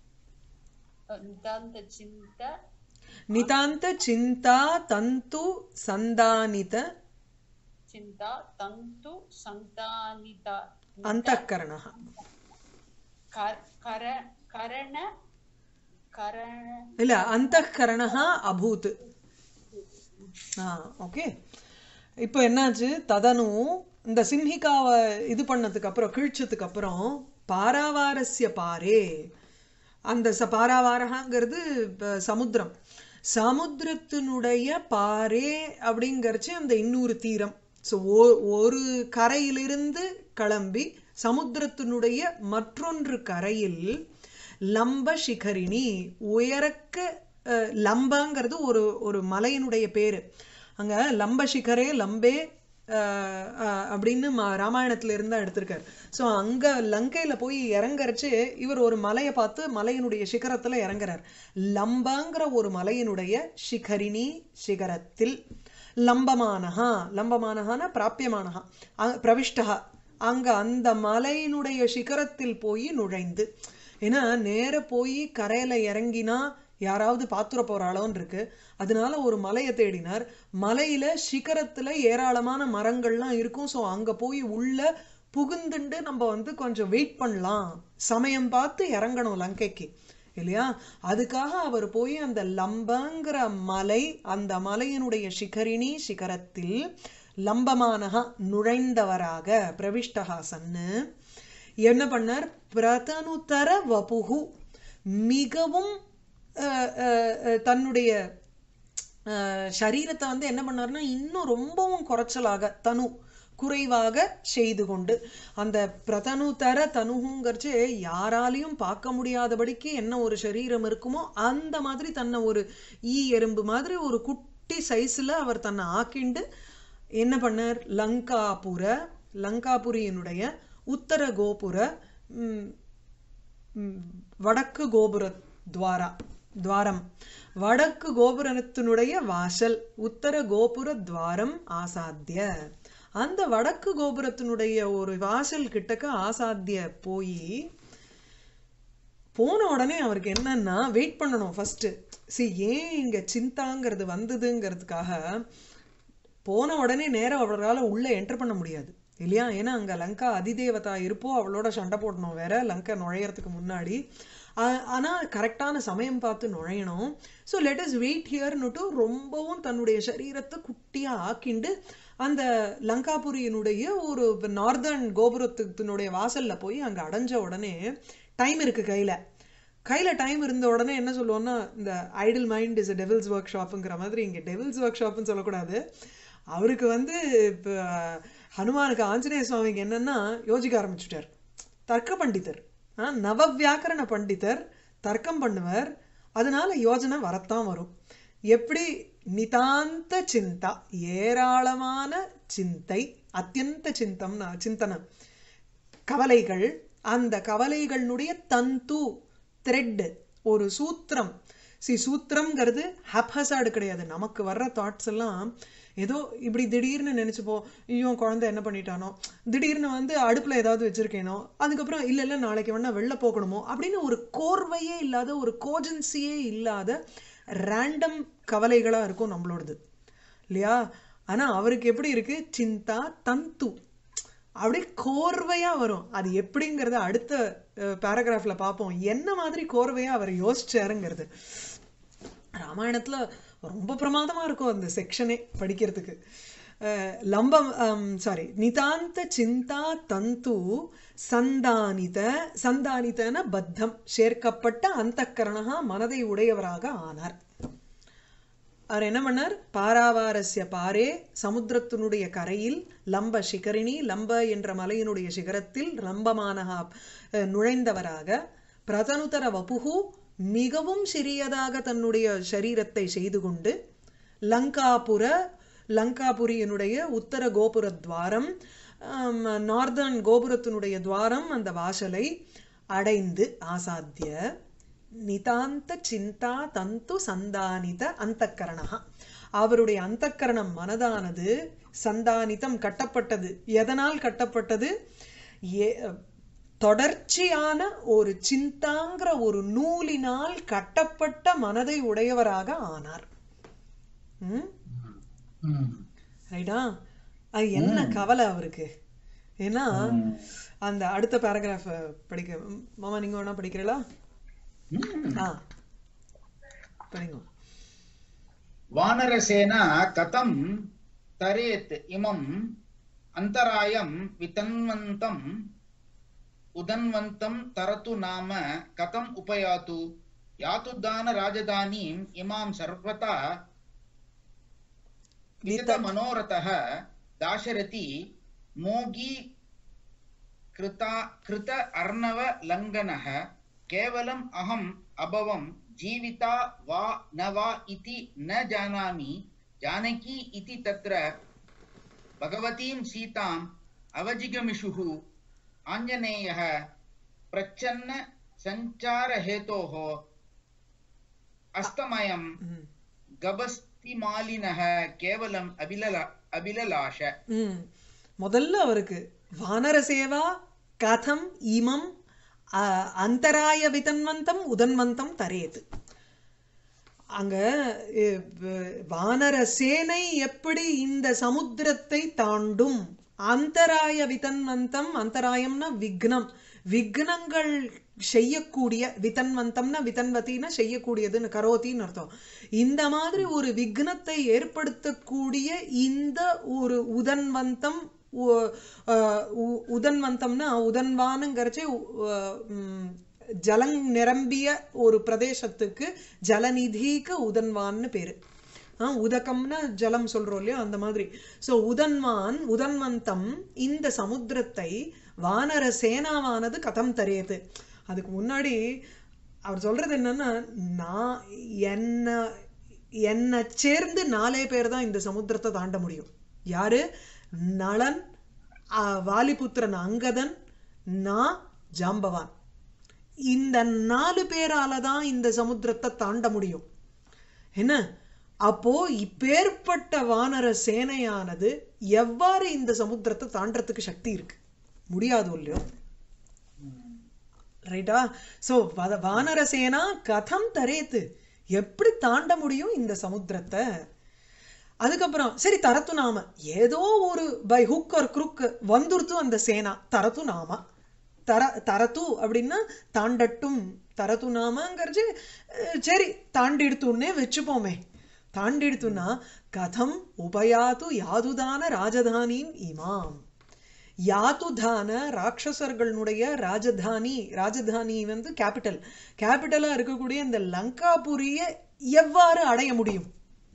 नितान्तचिन्त நிதாந்த சிந்தா தந்து சந்தானித चिन्ता तन्तु सन्तानिता அந்தఃகரண कर कर करण करण இல்ல அந்தఃகரண அபூத் ஆ ஓகே இப்போ என்னாச்சு ததனு இந்த சிம்ஹிகாவை இது பண்ணதுக்கு அப்புறம் கிழிச்சதுக்கு அப்புறம் பாராவாரஸ்ய பாரே அந்த ச பாராவாரகாங்கிறது இப்ப சமுத்திரம் சமுத்திரத்தினுடைய பாரே அப்படிங்கறச்சு அந்த இன்னொரு தீரம் ஸோ ஒரு கரையிலிருந்து கிளம்பி சமுத்திரத்தினுடைய மற்றொன்று கரையில் லம்ப சிகரிணி உயரக்க அஹ், லம்பங்கிறது ஒரு ஒரு மலையினுடைய பேரு அங்க லம்ப சிகரே லம்பே அஹ், அஹ், அப்படின்னு ம- ராமாயணத்துல இருந்தா எடுத்திருக்காரு ஸோ அங்க லங்கையில போய் இறங்கறச்சு இவர் ஒரு மலையை பார்த்து மலையினுடைய சிகரத்துல இறங்குறார் லம்பங்கிற ஒரு மலையினுடைய சிகரிணி சிகரத்தில் லம்பமானஹா லம்பமானஹான பிராப்பியமானஹா அ- பிரவிஷ்டஹா அங்க அந்த மலையினுடைய சிகரத்தில் போய் நுழைந்து ஏன்னா நேர போய் கரையில இறங்கினா யாராவது பாத்துற போறாளோன்னு இருக்கு அதனால ஒரு மலையை தேடினார் மலையில சிகரத்துல ஏராளமான மரங்கள்லாம் இருக்கும் ஸோ அங்க போய் உள்ள புகுந்துண்டு நம்ம வந்து கொஞ்சம் வெயிட் பண்ணலாம் சமயம் பார்த்து இறங்கணும் லங்கைக்கு இல்லையா அதுக்காக அவர் போய் அந்த லம்பங்கிற மலை அந்த மலையினுடைய சிகரிணி சிகரத்தில் லம்பமானகா நுழைந்தவராக பிரவிஷ்டகா சன்னு என்ன பண்ணார் பிரதனுதர வபுகு மிகவும் அஹ், அஹ், அஹ், தன்னுடைய அஹ், சரீரத்தை வந்து என்ன பண்ணாருன்னா இன்னும் ரொம்பவும் குறைச்சலாக தனு குறைவாக செய்து கொண்டு அந்த பிரதனு தர தனுங்கிறச்சு யாராலையும் பார்க்க முடியாதபடிக்கு என்ன ஒரு சரீரம் இருக்குமோ அந்த மாதிரி தன்னை ஒரு ஈ எறும்பு மாதிரி ஒரு குட்டி சைஸ்ல அவர் தன்னை ஆக்கிண்டு என்ன பண்ணார் லங்காபுர லங்காபுரியினுடைய உத்தர கோபுர ம், ம், வடக்கு கோபுர துவாரா துவாரம் வடக்கு கோபுரத்தினுடைய வாசல் உத்தர கோபுர துவாரம் ஆசாத்திய அந்த வடக்கு கோபுரத்தினுடைய ஒரு வாசல் கிட்டக்க ஆசாத்திய போய் போன உடனே அவருக்கு என்னன்னா வெயிட் பண்ணணும் ஃபர்ஸ்ட் see ஏன் இங்க சிந்தாங்கிறது வந்ததுங்கிறதுக்காக போன உடனே நேரா அவரால் உள்ள என்டர் பண்ண முடியாது இல்லையா ஏன்னா அங்க லங்கா அதிதேவதா இருப்போ அவளோட சண்டை போடணும் வேற லங்கா நுழையறதுக்கு முன்னாடி ஆ- ஆனா கரெக்டான சமயம் பார்த்து நுழையணும் ஸோ லெட் அஸ் வெயிட் ஹியர்னுட்டு ரொம்பவும் தன்னுடைய சரீரத்தை குட்டியா ஆக்கிண்டு அந்த லங்காபுரியினுடைய ஒரு நார்தர்ன் கோபுரத்தினுடைய வாசல்ல போய் அங்க அடைஞ்ச உடனே டைம் இருக்கு கையில கையில டைம் இருந்த உடனே என்ன சொல்லுவோம்னா இந்த idle mind is devil's work ஷாப்புங்கிற மாதிரி இங்க டெவில்ஸ் ஒர்க் ஷாப்னு சொல்லக்கூடாது அவருக்கு வந்து இப்போ ஹனுமானுக்கு ஆஞ்சநேய சுவாமிக்கு என்னன்னா யோசிக்க ஆரம்பிச்சுட்டார் தர்க்க பண்டிதர் ஆ, நவ வியாக்கரண பண்டிதர் தர்க்கம் பண்ணுவார் அதனால யோஜனை வரத்தான் வரும் எப்படி நிதாந்த சிந்தா ஏராளமான சிந்தை அத்தியந்த சிந்தம்னா சிந்தனம் கவலைகள் அந்த கவலைகளுடைய தந்து த்ரெட் ஒரு சூத்திரம் சி சூத்திரம்ங்கிறது ஹப்ஹசாடு கிடையாது நமக்கு வர்ற தாட்ஸ் எல்லாம் ஏதோ இப்படி திடீர்னு நினைச்சுப்போம் ஐயோ குழந்தை என்ன பண்ணிட்டானோ திடீர்னு வந்து அடுப்புல ஏதாவது வச்சிருக்கேனோ அதுக்கப்புறம் இல்ல இல்ல நாளைக்கு வேணா வெளில போகணுமோ அப்படின்னு ஒரு கோர்வையே இல்லாத ஒரு கோஜன்சியே இல்லாத ரேண்டம் கவலைகளா இருக்கும் நம்மளோடது இல்லையா ஆனா அவருக்கு எப்படி இருக்கு சிந்தா தந்து அப்படியே கோர்வையா வரும் அது எப்படிங்கிறத அடுத்த பேராகிராஃப்ல பார்ப்போம் என்ன மாதிரி கோர்வையா அவர் யோசிச்சாருங்கிறது ராமாயணத்துல ரொம்ப பிரமாதமா இருக்கும் அந்த செக்ஷனே படிக்கிறதுக்கு அஹ், லம்பம் சாரி நிதாந்த சிந்தா தந்து சந்தானித சந்தானிதன பத்தம் சேர்க்கப்பட்ட அந்தக்கரணா மனதை உடையவராக ஆனார் அவர் என்ன பண்ணார் பாராவாரஸ்ய பாரே சமுத்திரத்தினுடைய கரையில் லம்ப சிகரிணி லம்ப என்ற மலையினுடைய சிகரத்தில் லம்பமானகா அஹ், நுழைந்தவராக பிரதனுதர வபுகு மிகவும் சிறியதாக தன்னுடைய சரீரத்தை செய்து கொண்டு லங்காபுர லங்காபுரியினுடைய உத்தர கோபுர துவாரம் நார்தர்ன் கோபுரத்தினுடைய துவாரம் அந்த வாசலை அடைந்து ஆசாத்திய நிதாந்த சிந்தா தந்து சந்தானித அந்தக்கரணா அவருடைய அந்தக்கரணம் மனதானது சந்தானிதம் கட்டப்பட்டது எதனால் கட்டப்பட்டது ஏ தொடர்ச்சியான ஒரு சிந்தாங்கிற ஒரு நூலினால் கட்டப்பட்ட மனதை உடையவராக ஆனார் ம் ம். ரைட்டா அது என்ன கவலை அவருக்கு ஏன்னா ம். அந்த அடுத்த பேராகிராஃப் படிக்க மாமா நீங்க வேணா படிக்கிறீங்களா ம். ஆ படிங்க वानरसेना कथं तरेत् इमम् अन्तरायं वितन्वन्तम् उदन्वन्तं तरतु नाम कथम् उपयातु यातुदानराजधानीम् इमां सर्वथा विगतमनोरथः दाशरथी मोगी कृता कृत अर्णव लङ्घनः केवलम् अहम् अभवं जीविता वा न वा इति न जानामि जानकी इति तत्र भगवतीं सीताम् अवजिगमिषुः आञ्जनेयः प्रच्छन्न सञ्चारहेतोः अस्तमयम् ம் गभस्तिमालिनः केवलम् अभिलला अभिललाश ம் முதல்ல அவருக்கு வானர சேவா கதம் இமம் அ, அந்தராய விதன்வந்தம் உதன்வந்தம் தரேது அங்க எ, வ- வானர சேனை எப்படி இந்த சமுத்திரத்தை தாண்டும் அந்தராய விதன்வந்தம் அந்தராயம்னா விக்னம் விக்னங்கள் செய்யக்கூடிய விதன்வந்தம்னா விதன்வத்தின்னா செய்யக்கூடியதுன்னு கரோத்தின்னு அர்த்தம் இந்த மாதிரி ஒரு விக்னத்தை ஏற்படுத்தக்கூடிய இந்த ஒரு உதன்வந்தம் உ- அஹ் உ- உதன்வந்தம்னா உதன்வானுங்கிறச்சே ஜலங் நிரம்பிய ஒரு பிரதேசத்துக்கு ஜலநிதிக்கு உதன்வான்னு பேரு ஆ, உதகம்னா ஜலம் சொல்றோம் இல்லையா அந்த மாதிரி சோ உதன்வான் உதன்வந்தம் இந்த சமுத்திரத்தை வானர சேனாவானது கதம் தரையது அதுக்கு முன்னாடி அவர் சொல்றது என்னன்னா நான் என்ன என்னை சேர்ந்து நாலே பேர் தான் இந்த சமுத்திரத்தை தாண்ட முடியும் யாரு நளன் ஆ, வாலிபுத்திரன் அங்கதன் நான் ஜாம்பவான் இந்த நாலு பேரால தான் இந்த சமுத்திரத்தை தாண்ட முடியும் என்ன அப்போ இப்பேற்பட்ட வானர சேனையானது எவ்வாறு இந்த சமுத்திரத்தை தாண்டறதுக்கு சக்தி இருக்கு முடியாது இல்லையோ ரைட்டா சோ வத- வானர சேனா கதம் தரேத்து எப்படி தாண்ட முடியும் இந்த சமுத்திரத்தை அதுக்கப்புறம் சரி தரத்து நாம ஏதோ ஒரு பை ஹுக் ஒரு குறுக் வந்துருத்து அந்த சேனா தரத்து நாம தர தரத்து அப்படின்னா தாண்டட்டும் தரத்து நாமங்கிறது அஹ், சரி தாண்டிடுத்துன்னே வச்சுப்போமே தாண்டிடுத்துன்னா கதம் உபயாது யாதுதான ராஜதானியும் இமாம் யாதுதான ராட்சசர்களுடைய ராஜதானி ராஜதானி வந்து கேபிட்டல் கேபிட்டலா இருக்கக்கூடிய இந்த லங்காபுரியை எவ்வாறு அடைய முடியும்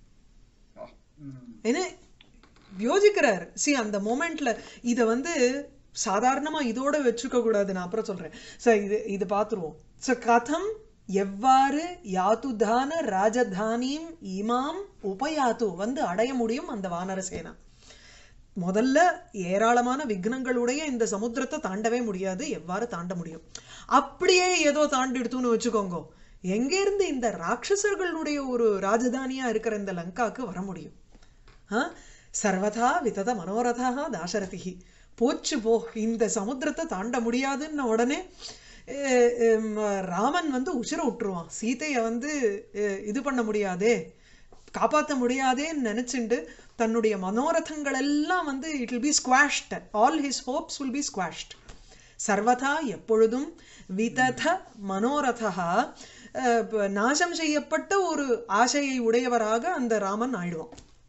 என்ன யோசிக்கிறார் சி அந்த மொமெண்ட்ல இத வந்து சாதாரணமா இதோட வச்சுக்க கூடாது நான் அப்புறம் சொல்றேன் சோ இது இது பாத்துருவோம் சோ கதம் எவ்வாறு யாத்துதான ராஜதானியும் இமாம் உபயாத்து வந்து அடைய முடியும் அந்த வானர சேனா முதல்ல ஏராளமான விக்னங்களுடைய இந்த சமுத்திரத்தை தாண்டவே முடியாது எவ்வாறு தாண்ட முடியும் அப்படியே ஏதோ தாண்டிடுத்துன்னு வச்சுக்கோங்க எங்க இருந்து இந்த ராட்சசர்களுடைய ஒரு ராஜதானியா இருக்கிற இந்த லங்காக்கு வர முடியும் ஆ? சர்வதா விதத மனோரதா தாசரதிகி போச்சு போ இந்த சமுத்திரத்தை தாண்ட முடியாதுன்ன உடனே அஹ், ஹம், ராமன் வந்து உசிர விட்டுருவான் சீதையை வந்து அஹ், இது பண்ண முடியாதே காப்பாற்ற முடியாதேன்னு நினைச்சுண்டு தன்னுடைய மனோரதங்கள் எல்லாம் வந்து it will be squashed all his hopes will be squashed சர்வதா எப்பொழுதும் விதத மனோரதா அஹ், ப- நாசம் செய்யப்பட்ட ஒரு ஆசையை உடையவராக அந்த ராமன் ஆயிடுவான்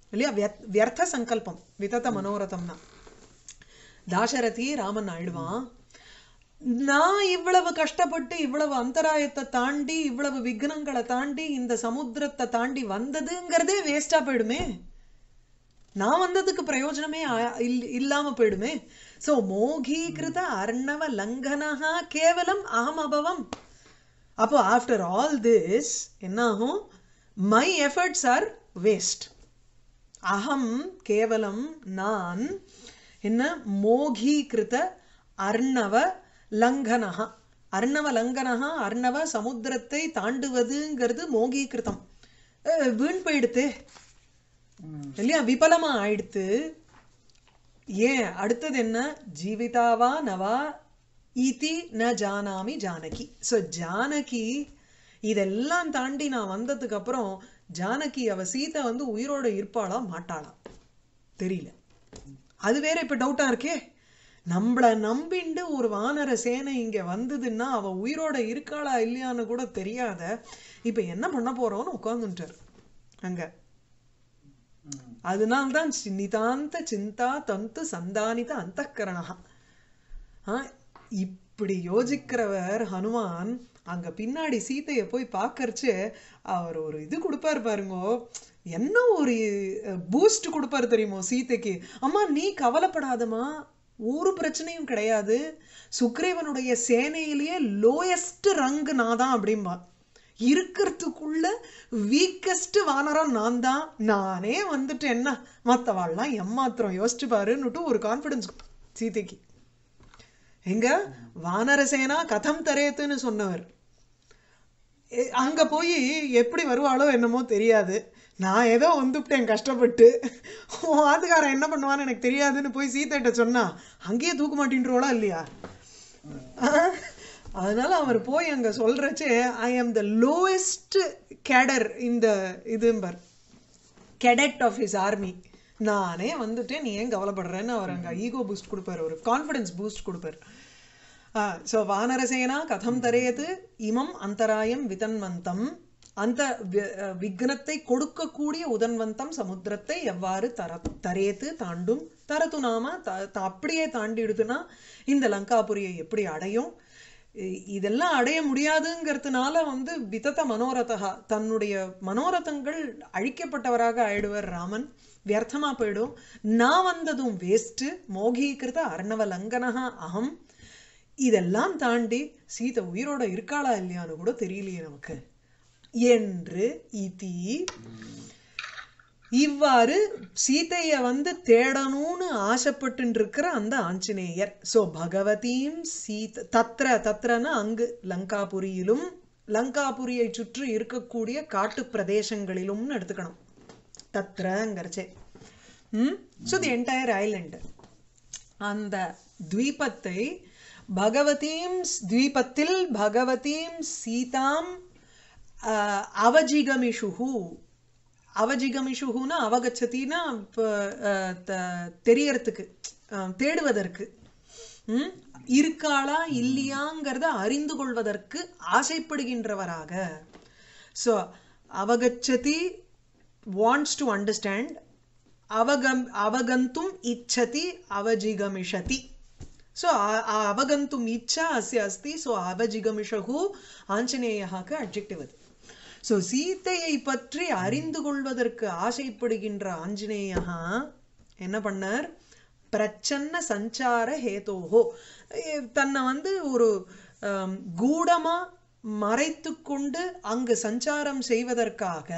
இல்லையா வியத்- வியர்த்த சங்கல்பம் விதத்த மனோரதம்னா தாசரதி ராமன் ஆயிடுவான் நான் இவ்வளவு கஷ்டப்பட்டு இவ்வளவு அந்தராயத்தை தாண்டி இவ்வளவு விக்னங்களை தாண்டி இந்த சமுத்திரத்தை தாண்டி வந்ததுங்கிறதே வேஸ்டா போயிடுமே நான் வந்ததுக்கு பிரயோஜனமே ஆ- இல்- இல்லாம போயிடுமே சோ மோகீகிருத அர்ணவ லங்கனஹா கேவலம் அகம் அபவம் அப்போ ஆஃப்டர் ஆல் திஸ் என்ன ஆகும் மை எஃபர்ட்ஸ் ஆர் வேஸ்ட் அகம் கேவலம் நான் என்ன மோகீகிருத அர்ணவ லங்கனஹா அர்ணவ லங்கனஹா அர்ணவ சமுத்திரத்தை தாண்டுவதுங்கிறது மோகீகிருதம் அஹ், வீண் போயிடுத்து இல்லையா விபலமா ஆயிடுத்து ஏன் அடுத்தது என்ன ஜீவிதாவா நவா இதி ந ஜானாமி ஜானகி ஸோ ஜானகி இதெல்லாம் தாண்டி நான் வந்ததுக்கு அப்புறம் ஜானகி அவ சீதை வந்து உயிரோட இருப்பாளா மாட்டாளா தெரியல அது வேற இப்ப டவுட்டா இருக்கே நம்மள நம்பிண்டு ஒரு வானர சேனை இங்க வந்ததுன்னா அவ உயிரோட இருக்காளா இல்லையான்னு கூட தெரியாத இப்ப என்ன பண்ண போறோம்னு உட்கார்ந்துட்டார் அங்க அதனால்தான் சி- நிதாந்த சிந்தா தந்து சந்தானித அந்தக்கரணா இப்படி யோசிக்கிறவர் ஹனுமான் அங்க பின்னாடி சீதையை போய் பார்க்கறச்சு அவர் ஒரு இது கொடுப்பாரு பாருங்கோ என்ன ஒரு பூஸ்ட் கொடுப்பாரு தெரியுமோ சீதைக்கு அம்மா நீ கவலைப்படாதம்மா ஒரு பிரச்சனையும் கிடையாது சுக்ரீவனுடைய சேனையிலேயே லோயஸ்ட் ரங்கு நான் தான் அப்படிம்பா இருக்கிறதுக்குள்ள வீக்கஸ்ட் வானரம் நான் தான் நானே வந்துட்டு என்ன மற்றவாள்லாம் எம்மாத்திரம் யோசிச்சு பாருன்னுட்டு ஒரு கான்ஃபிடன்ஸ் சீதைக்கு எங்க வானரசேனா கதம் தரேத்துன்னு சொன்னவர் எ- அங்க போய் எப்படி வருவாளோ என்னமோ தெரியாது நான் ஏதோ வந்துவிட்டேன் கஷ்டப்பட்டு உன் ஆத்துக்காரன் என்ன பண்ணுவான்னு எனக்கு தெரியாதுன்னு போய் சீதைட்ட சொன்னா அங்கேயே தூக்க மாட்டேன்றோளா இல்லையா ஆஹ். அதனால அவர் போய் அங்க சொல்றச்சே ஐ ஆம் த லோவஸ்ட் கேடர் இந்த இதும்பர் கெடெட் ஆஃப் ஹிஸ் ஆர்மி நானே வந்துட்டேன் நீ ஏன் கவலைப்படுறேன்னு அவர் அங்க ஈகோ பூஸ்ட் கொடுப்பார் ஒரு கான்ஃபிடன்ஸ் பூஸ்ட் கொடுப்பார் ஸோ வானரசேனா கதம் தரேது இமம் அந்தராயம் விதன்வந்தம் அந்த வி- அஹ் விக்னத்தை கொடுக்கக்கூடிய உதன்வந்தம் சமுத்திரத்தை எவ்வாறு தர தரேத்து தாண்டும் தரத்து நாம த த- அப்படியே தாண்டிடுதுன்னா இந்த லங்காபுரியை எப்படி அடையும் இ- இதெல்லாம் அடைய முடியாதுங்கிறதுனால வந்து விதத்த மனோரதா தன்னுடைய மனோரதங்கள் அழிக்கப்பட்டவராக ஆயிடுவர் ராமன் வியர்த்தமா போயிடும் நான் வந்ததும் வேஸ்ட் மோகீகிருத அர்ணவ லங்கனஹா அகம் இதெல்லாம் தாண்டி சீதை உயிரோட இருக்காளா இல்லையான்னு கூட தெரியலையே நமக்கு என்று இதி இவ்வாறு சீதைய வந்து தேடணும்னு ஆசைப்பட்டு இருக்கிற அந்த ஆஞ்சநேயர் சோ பகவதீம் சீத தத்ர தத்ரனா அங்கு லங்காபுரியிலும் லங்காபுரியை சுற்றி இருக்கக்கூடிய காட்டு பிரதேசங்களிலும்னு எடுத்துக்கணும் தத்ரங்கிறச்சே ம் ஸோ தி என்டையர் ஐலண்ட் அந்த த்வீபத்தை பகவதீம் த்வீபத்தில் பகவதீம் சீதாம் அஹ், அவஜிகமிஷுஹு அவஜிகமிஷுஹுனா அவகச்சத்தின்னா இப்போ அஹ், த- தெரியறதுக்கு அஹ், தேடுவதற்கு ம்? இருக்காளா இல்லையாங்கிறத அறிந்து கொள்வதற்கு ஆசைப்படுகின்றவராக ஸோ அவகச்சதி வாண்ட்ஸ் டு அண்டர்ஸ்டாண்ட் அவகம் அவகந்தும் இச்சதி அவஜிகமிஷதி ஸோ அவகந்தும் இச்சா அஸ்ய அஸ்தி ஸோ அவஜிகமிஷகு ஆஞ்சநேயகாக்கு அட்ஜெக்டிவ் அது ஸோ சீதையை பற்றி அறிந்து கொள்வதற்கு ஆசைப்படுகின்ற ஆஞ்சநேயகா என்ன பண்ணார் பிரச்சன்ன சஞ்சார ஹேதோஹோ எ- தன்னை வந்து ஒரு ஆம், கூடமா மறைத்து கொண்டு அங்கு சஞ்சாரம் செய்வதற்காக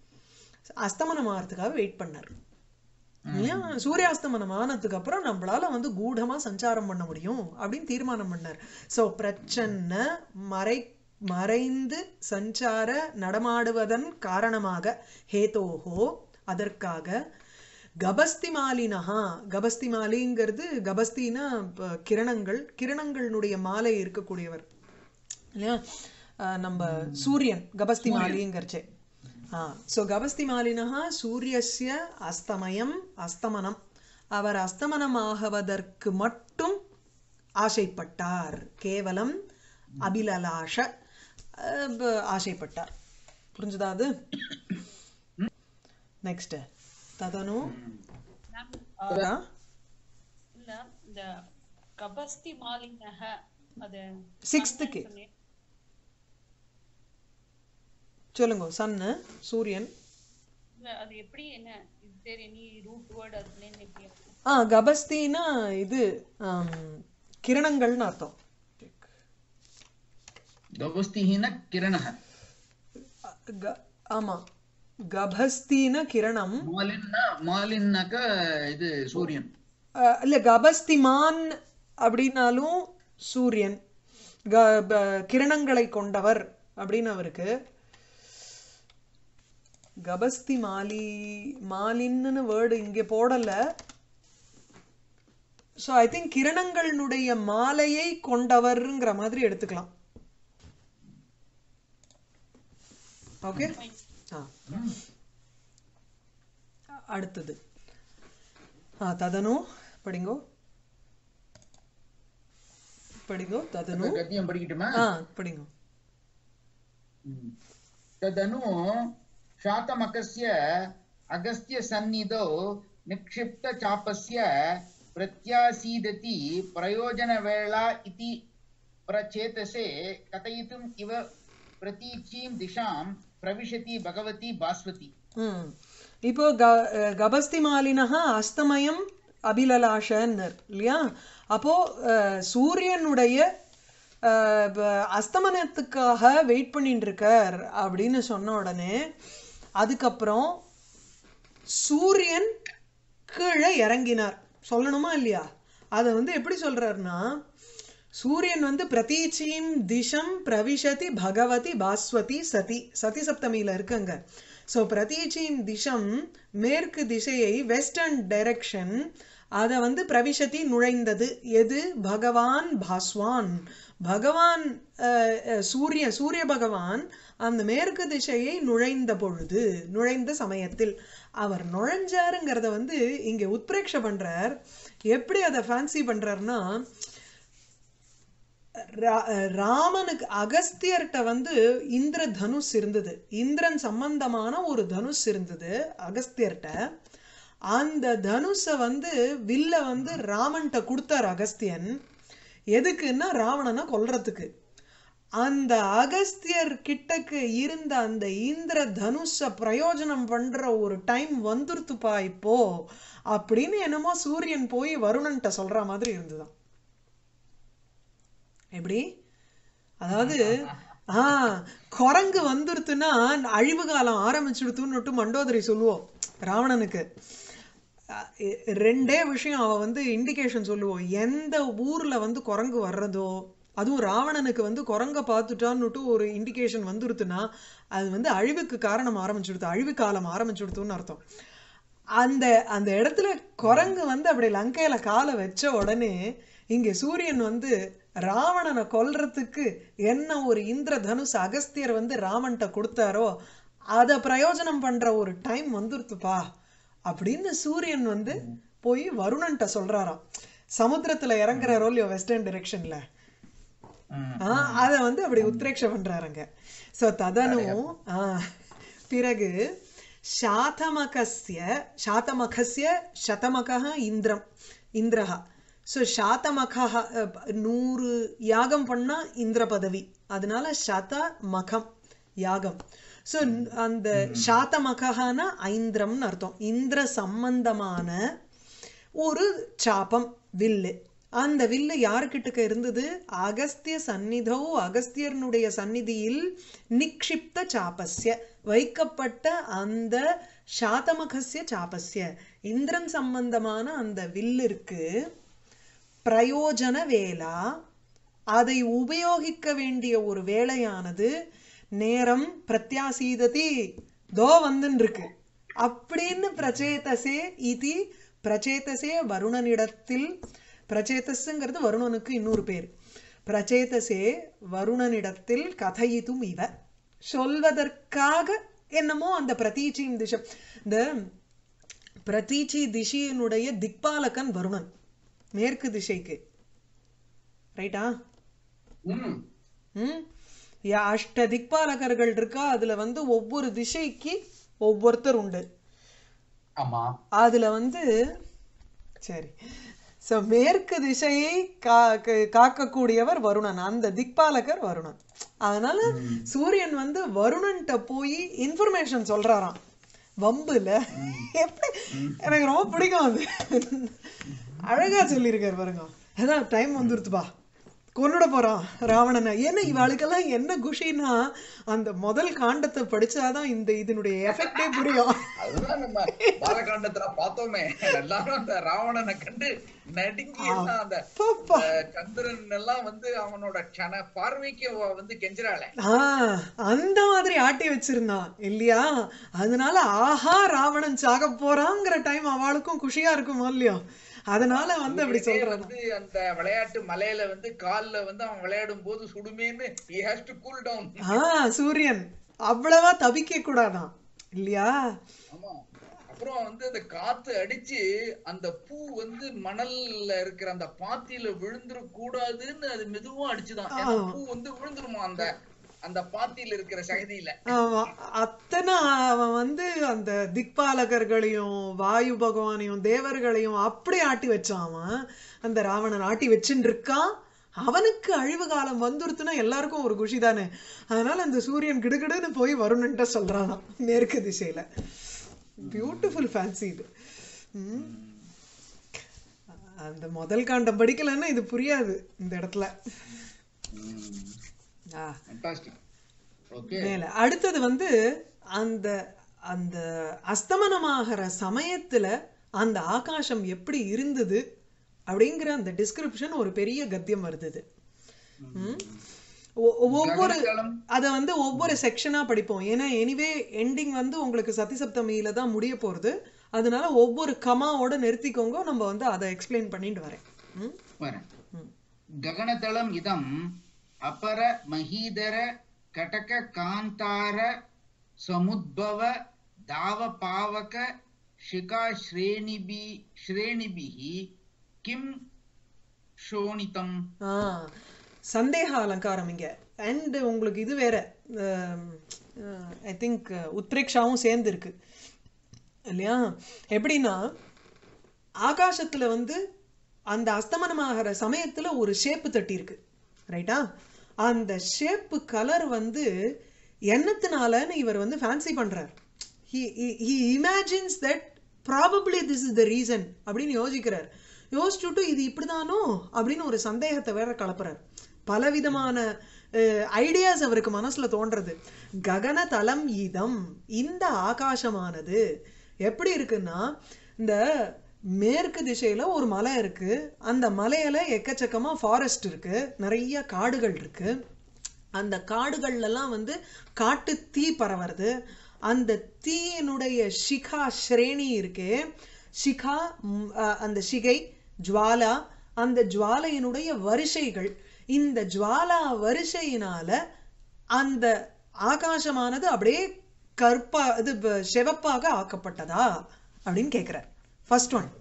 அஸ்தமனம் ஆகிறதுக்காக வெயிட் பண்ணார் இல்லையா சூரியாஸ்தமனம் ஆனதுக்கு அப்புறம் நம்மளால வந்து கூடமா சஞ்சாரம் பண்ண முடியும் அப்படின்னு தீர்மானம் பண்ணார் சோ பிரச்சன்ன மறை மறைந்து சஞ்சார நடமாடுவதன் காரணமாக ஹேதோஹோ அதற்காக கபஸ்திமாலினஹா கபஸ்திமாலிங்கிறது கபஸ்தினா இப்ப கிரணங்கள் கிரணங்களுடைய மாலை இருக்கக்கூடியவர் இல்லையா அஹ் நம்ம சூரியன் கபஸ்தி மாலிங்கிறச்சே ஆ ஸோ கபஸ்தி மாலினஹா சூரியஸ்ய அஸ்தமயம் அஸ்தமனம் அவர் அஸ்தமனமாகுவதற்கு மட்டும் ஆசைப்பட்டார் கேவலம் அபிலலாஷ அஹ், ப- ஆசைப்பட்டார் புரிஞ்சுதா அது நெக்ஸ்ட் ததனு மேம் அதா? இல்ல இந்த கபஸ்தி மாலினக அது சிக்ஸ்த்துக்கு சொல்லுங்க சன்னு சூரியன் இல்ல அது எப்படி என்ன is there any root word அதுக்குன்னு எப்படி ஆ கபஸ்தினா இது ஆம், கிரணங்கள்னு அர்த்தம் गवस्तिहीन किरणः க- ஆமா கபஸ்தின கிரணம் மாலின்ன மாலின்னக இது சூரியன் அஹ், இல்ல கபஸ்திமான் அப்படின்னாலும் சூரியன் க ப- கிரணங்களை கொண்டவர் அப்படின்னு அவருக்கு கபஸ்தி மாலி மாலின்னு வேர்டு இங்க போடல ஸோ ஐ திங்க் கிரணங்களுடைய மாலையை கொண்டவர்ங்கிற மாதிரி எடுத்துக்கலாம் ஓகே ஆ அடுத்தது ஆ ததனு படிங்கோ படிங்கோ ததனு கத்தியம் படிக்கட்டுமா ஆ படிங்கோ ம். तदनु शातमकस्य अगस्त्यसन्निधौ निक्षिप्तचापस्य प्रत्यासीदति प्रयोजनवेळा इति प्रचेतसे कथयितुम् इव प्रतीचीं दिशां प्रविशति भगवती भास्वती ம் இப்போ க அஹ் கபஸ்தி மாலினஹா அஸ்தமயம் அபிலலாஷன்னர் இல்லையா அப்போ அஹ், சூரியனுடைய அஹ், ப- அஸ்தமனத்துக்காக வெயிட் பண்ணிட்டு இருக்கார் அப்படின்னு சொன்ன உடனே அதுக்கப்புறம் சூரியன் கீழே இறங்கினார் சொல்லணுமா இல்லையா அதை வந்து எப்படி சொல்றாருன்னா சூரியன் வந்து பிரதீச்சீம் திசம் பிரவிஷதி பகவதி பாஸ்வதி சதி சதி சப்தமியில இருக்குங்க ஸோ பிரதீச்சீம் திசம் மேற்கு திசையை வெஸ்டர்ன் டைரக்ஷன் அதை வந்து பிரவிஷதி நுழைந்தது எது பகவான் பாஸ்வான் பகவான் அஹ், அஹ், சூரிய சூரிய பகவான் அந்த மேற்கு திசையை நுழைந்த பொழுது நுழைந்த சமயத்தில் அவர் நுழைஞ்சாருங்கிறத வந்து இங்க உத்பிரேக்ஷ பண்றார் எப்படி அதை ஃபேன்சி பண்றாருன்னா ரா- ராமனுக்கு அகஸ்தியர்கிட்ட வந்து இந்திர தனுஷ் இருந்தது இந்திரன் சம்பந்தமான ஒரு தனுஷ் இருந்தது அகஸ்தியர்கிட்ட அந்த தனுஷை வந்து வில்ல வந்து ராமன்கிட்ட கொடுத்தார் அகஸ்தியன் எதுக்குன்னா ராவணனை கொல்றதுக்கு அந்த அகஸ்தியர் கிட்டக்கு இருந்த அந்த இந்திர தனுஷ பிரயோஜனம் பண்ற ஒரு டைம் வந்துருத்துப்பா இப்போ அப்படின்னு என்னமோ சூரியன் போய் வருணன்ட்ட சொல்ற மாதிரி இருந்துதான் எப்படி அதாவது ஆ குரங்கு வந்துருத்துன்னா அழிவு காலம் ஆரம்பிச்சுடுத்துன்னுட்டு மண்டோதரி சொல்லுவோம் ராவணனுக்கு அஹ் எ- ரெண்டே விஷயம் அவ வந்து இண்டிகேஷன் சொல்லுவோம் எந்த ஊர்ல வந்து குரங்கு வர்றதோ அதுவும் ராவணனுக்கு வந்து குரங்க பார்த்துட்டான்னுட்டு ஒரு இண்டிகேஷன் வந்துருத்துன்னா அது வந்து அழிவுக்கு காரணம் ஆரம்பிச்சுடுத்து அழிவு காலம் ஆரம்பிச்சுடுத்துன்னு அர்த்தம் அந்த அந்த இடத்துல குரங்கு வந்து அப்படி லங்கையில காலை வச்ச உடனே இங்க சூரியன் வந்து ராவணனை கொல்றதுக்கு என்ன ஒரு இந்திர தனுஷ் அகஸ்தியர் வந்து ராமன்ட்ட கொடுத்தாரோ அதை பிரயோஜனம் பண்ற ஒரு டைம் வந்துருத்துப்பா அப்படின்னு சூரியன் வந்து போய் வருணன்ட்ட சொல்றாராம் சமுத்திரத்துல இறங்குறாரோ இல்லையோ வெஸ்டர்ன் டிரெக்ஷன்ல அத வந்து அப்படி உத்ரேக்ஷ பண்றாருங்க சோ ததனு ஆ, பிறகு சாதமகஸ்ய சாதமகஸ்ய சதமகः இந்திரம் இந்திரஹா ஸோ சாதமகः அஹ், நூறு யாகம் பண்ணா இந்திர பதவி அதனால சத மகம் யாகம் ஸோ அந்த சாதமகனா ஐந்திரம்னு அர்த்தம் இந்திர சம்பந்தமான ஒரு சாபம் வில்லு அந்த வில்லு யாருக்கிட்டக்க இருந்தது அகஸ்திய சந்நிதோ அகஸ்தியர்னுடைய சந்நிதியில் நிக்ஷிப்த சாபஸ்ய வைக்கப்பட்ட அந்த சாதமகஸ்ய சாபஸ்ய இந்திரன் சம்பந்தமான அந்த வில்லிற்கு பிரயோஜன வேலா அதை உபயோகிக்க வேண்டிய ஒரு வேலையானது நேரம் பிரத்யாசீததி தோ வந்துன்னு இருக்கு அப்படின்னு பிரச்சேதசே இது பிரச்சேதசே வருணனிடத்தில் பிரச்சேதஸ்ங்கிறது வருணனுக்கு இன்னொரு பேர் பிரச்சேதசே வருணனிடத்தில் கதையிதும் இவ சொல்வதற்காக என்னமோ அந்த பிரதீச்சியின் திசை இந்த பிரதீச்சி திசையினுடைய திக்பாலகன் வருணன் மேற்கு திசைக்கு ரைட்டா ம் ம் யா- அஷ்ட திக்பாலகர்கள் இருக்கா அதுல வந்து ஒவ்வொரு திசைக்கு ஒவ்வொருத்தர் உண்டு ஆமா அதுல வந்து சரி சோ மேற்கு திசையை கா க- காக்கக்கூடியவர் வருணன் அந்த திக்பாலகர் வருணன் அதனால சூரியன் வந்து வருணன்ட்ட போய் இன்ஃபர்மேஷன் சொல்றாராம் வம்புல எப்படி எனக்கு ரொம்ப பிடிக்கும் அது அழகா சொல்லியிருக்காரு பாருங்க அதான் டைம் வந்துருத்துப்பா கொன்னுட போறான் ராவணனை ஏன்னா இவாளுக்கெல்லாம் என்ன குஷின்னா அந்த முதல் காண்டத்தை படிச்சாதான் இந்த இதனுடைய எஃபெக்டே புரியும் அதுதான் நம்ம பாலகாண்டத்துல பார்த்தோமே எல்லாரும் அந்த ராவணனை கண்டு நடுங்கி எல்லாம் அந்த பாப்பா அஹ், சந்திரன் எல்லாம் வந்து அவனோட கண பார்வைக்கு அவ வந்து கெஞ்சுறாளே ஆ அந்த மாதிரி ஆட்டி வச்சிருந்தான் இல்லையா அதனால ஆஹா ராவணன் சாக போறாங்கிற டைம் அவளுக்கும் குஷியா இருக்குமோ இல்லையோ அதனால வந்து அப்படி சூரியனே சொல்றான் வந்து அந்த விளையாட்டு மலையில வந்து கால்ல வந்து அவன் விளையாடும் போது சுடுமேன்னு he has to cool down ஆ சூரியன் அவ்வளவா தவிக்க கூடாதான் இல்லையா ஆமா அப்புறம் வந்து அந்த காத்து அடிச்சு அந்த பூ வந்து மணல்ல இருக்கிற அந்த பாத்தியில விழுந்துட கூடாதுன்னு அது மெதுவா அடிச்சுதான் ஏன்னா பூ வந்து விழுந்துருமா அந்த அந்த பாத்தியில இருக்கிற சகதியில ஆமா அத்தனை அவன் வந்து அந்த திக்பாலகர்களையும் வாயு பகவானையும் தேவர்களையும் அப்படி ஆட்டி வச்சான் அவன் அந்த ராவணன் ஆட்டி வச்சுட்டு இருக்கான் அவனுக்கு அழிவு காலம் வந்துருத்துனா எல்லாருக்கும் ஒரு குஷி தானே அதனால அந்த சூரியன் கிடுகிடுன்னு போய் வருணன்ட்ட சொல்றானாம் மேற்கு திசையில பியூட்டிஃபுல் ஃபேன்சி இது ம். அந்த முதல் காண்டம் படிக்கலைன்னா இது புரியாது இந்த இடத்துல ஆ ஃபண்டாஸ்டிக் ஓகே மேல அடுத்தது வந்து அந்த அந்த அஸ்தமனமாகிற சமயத்துல அந்த ஆகாசம் எப்படி இருந்தது அப்படிங்கிற அந்த டிஸ்கிரிப்ஷன் ஒரு பெரிய கத்தியம் வருது ம்? ஒ- ஒவ்வொரு ககனதளம். அத வந்து ஒவ்வொரு செக்ஷனா படிப்போம் ஏன்னா எனிவே எண்டிங் வந்து உங்களுக்கு சப்தமியில தான் முடிய போறது அதனால ஒவ்வொரு கமாவோட நிறுத்திக்கோங்க நம்ம வந்து அதை எக்ஸ்பிளைன் பண்ணிட்டு வரேன் ம்? வரேன் गगनतलम् इदम् अपर महीधर कटक कान्तार समुद्भव दावपावक शिखा श्रेणिभि श्रेणिभिः किं शोणितम् ஆ சந்தேக அலங்காரம் இங்க அண்ட் உங்களுக்கு இது வேற ஐ திங்க் உத்ரேக்ஷாவும் சேர்ந்து இருக்கு இல்லையா எப்படின்னா ஆகாசத்துல வந்து அந்த அஸ்தமனமாகிற சமயத்துல ஒரு ஷேப்பு தட்டி இருக்கு ரைட்டா அந்த ஷேப்பு கலர் வந்து என்னத்தினாலன்னு இவர் வந்து ஃபேன்சி பண்றார் he he imagines that probably this is the reason அப்படின்னு யோசிக்கிறார் யோசிச்சுட்டு இது இப்படிதானோ அப்படின்னு ஒரு சந்தேகத்தை வேற கலப்புறார் பலவிதமான ஐடியாஸ் அவருக்கு மனசுல தோன்றது ககன தலம் இதம் இந்த ஆகாசமானது எப்படி இருக்குன்னா இந்த மேற்கு திசையில ஒரு மலை இருக்கு அந்த மலையில எக்கச்சக்கமா ஃபாரஸ்ட் இருக்கு நிறைய காடுகள் இருக்கு அந்த காடுகள்ல எல்லாம் வந்து காட்டு தீ பரவுறது அந்த தீயினுடைய சிகா ஸ்ரேணி இருக்கே சிகா ம், அ, அந்த சிகை ஜுவாலா அந்த ஜுவாலையினுடைய வரிசைகள் இந்த ஜுவாலா வரிசையினால அந்த ஆகாசமானது அப்படியே கற்பா இது ப- சிவப்பாக ஆக்கப்பட்டதா அப்படின்னு கேக்குறார் ஃபர்ஸ்ட் ஒன்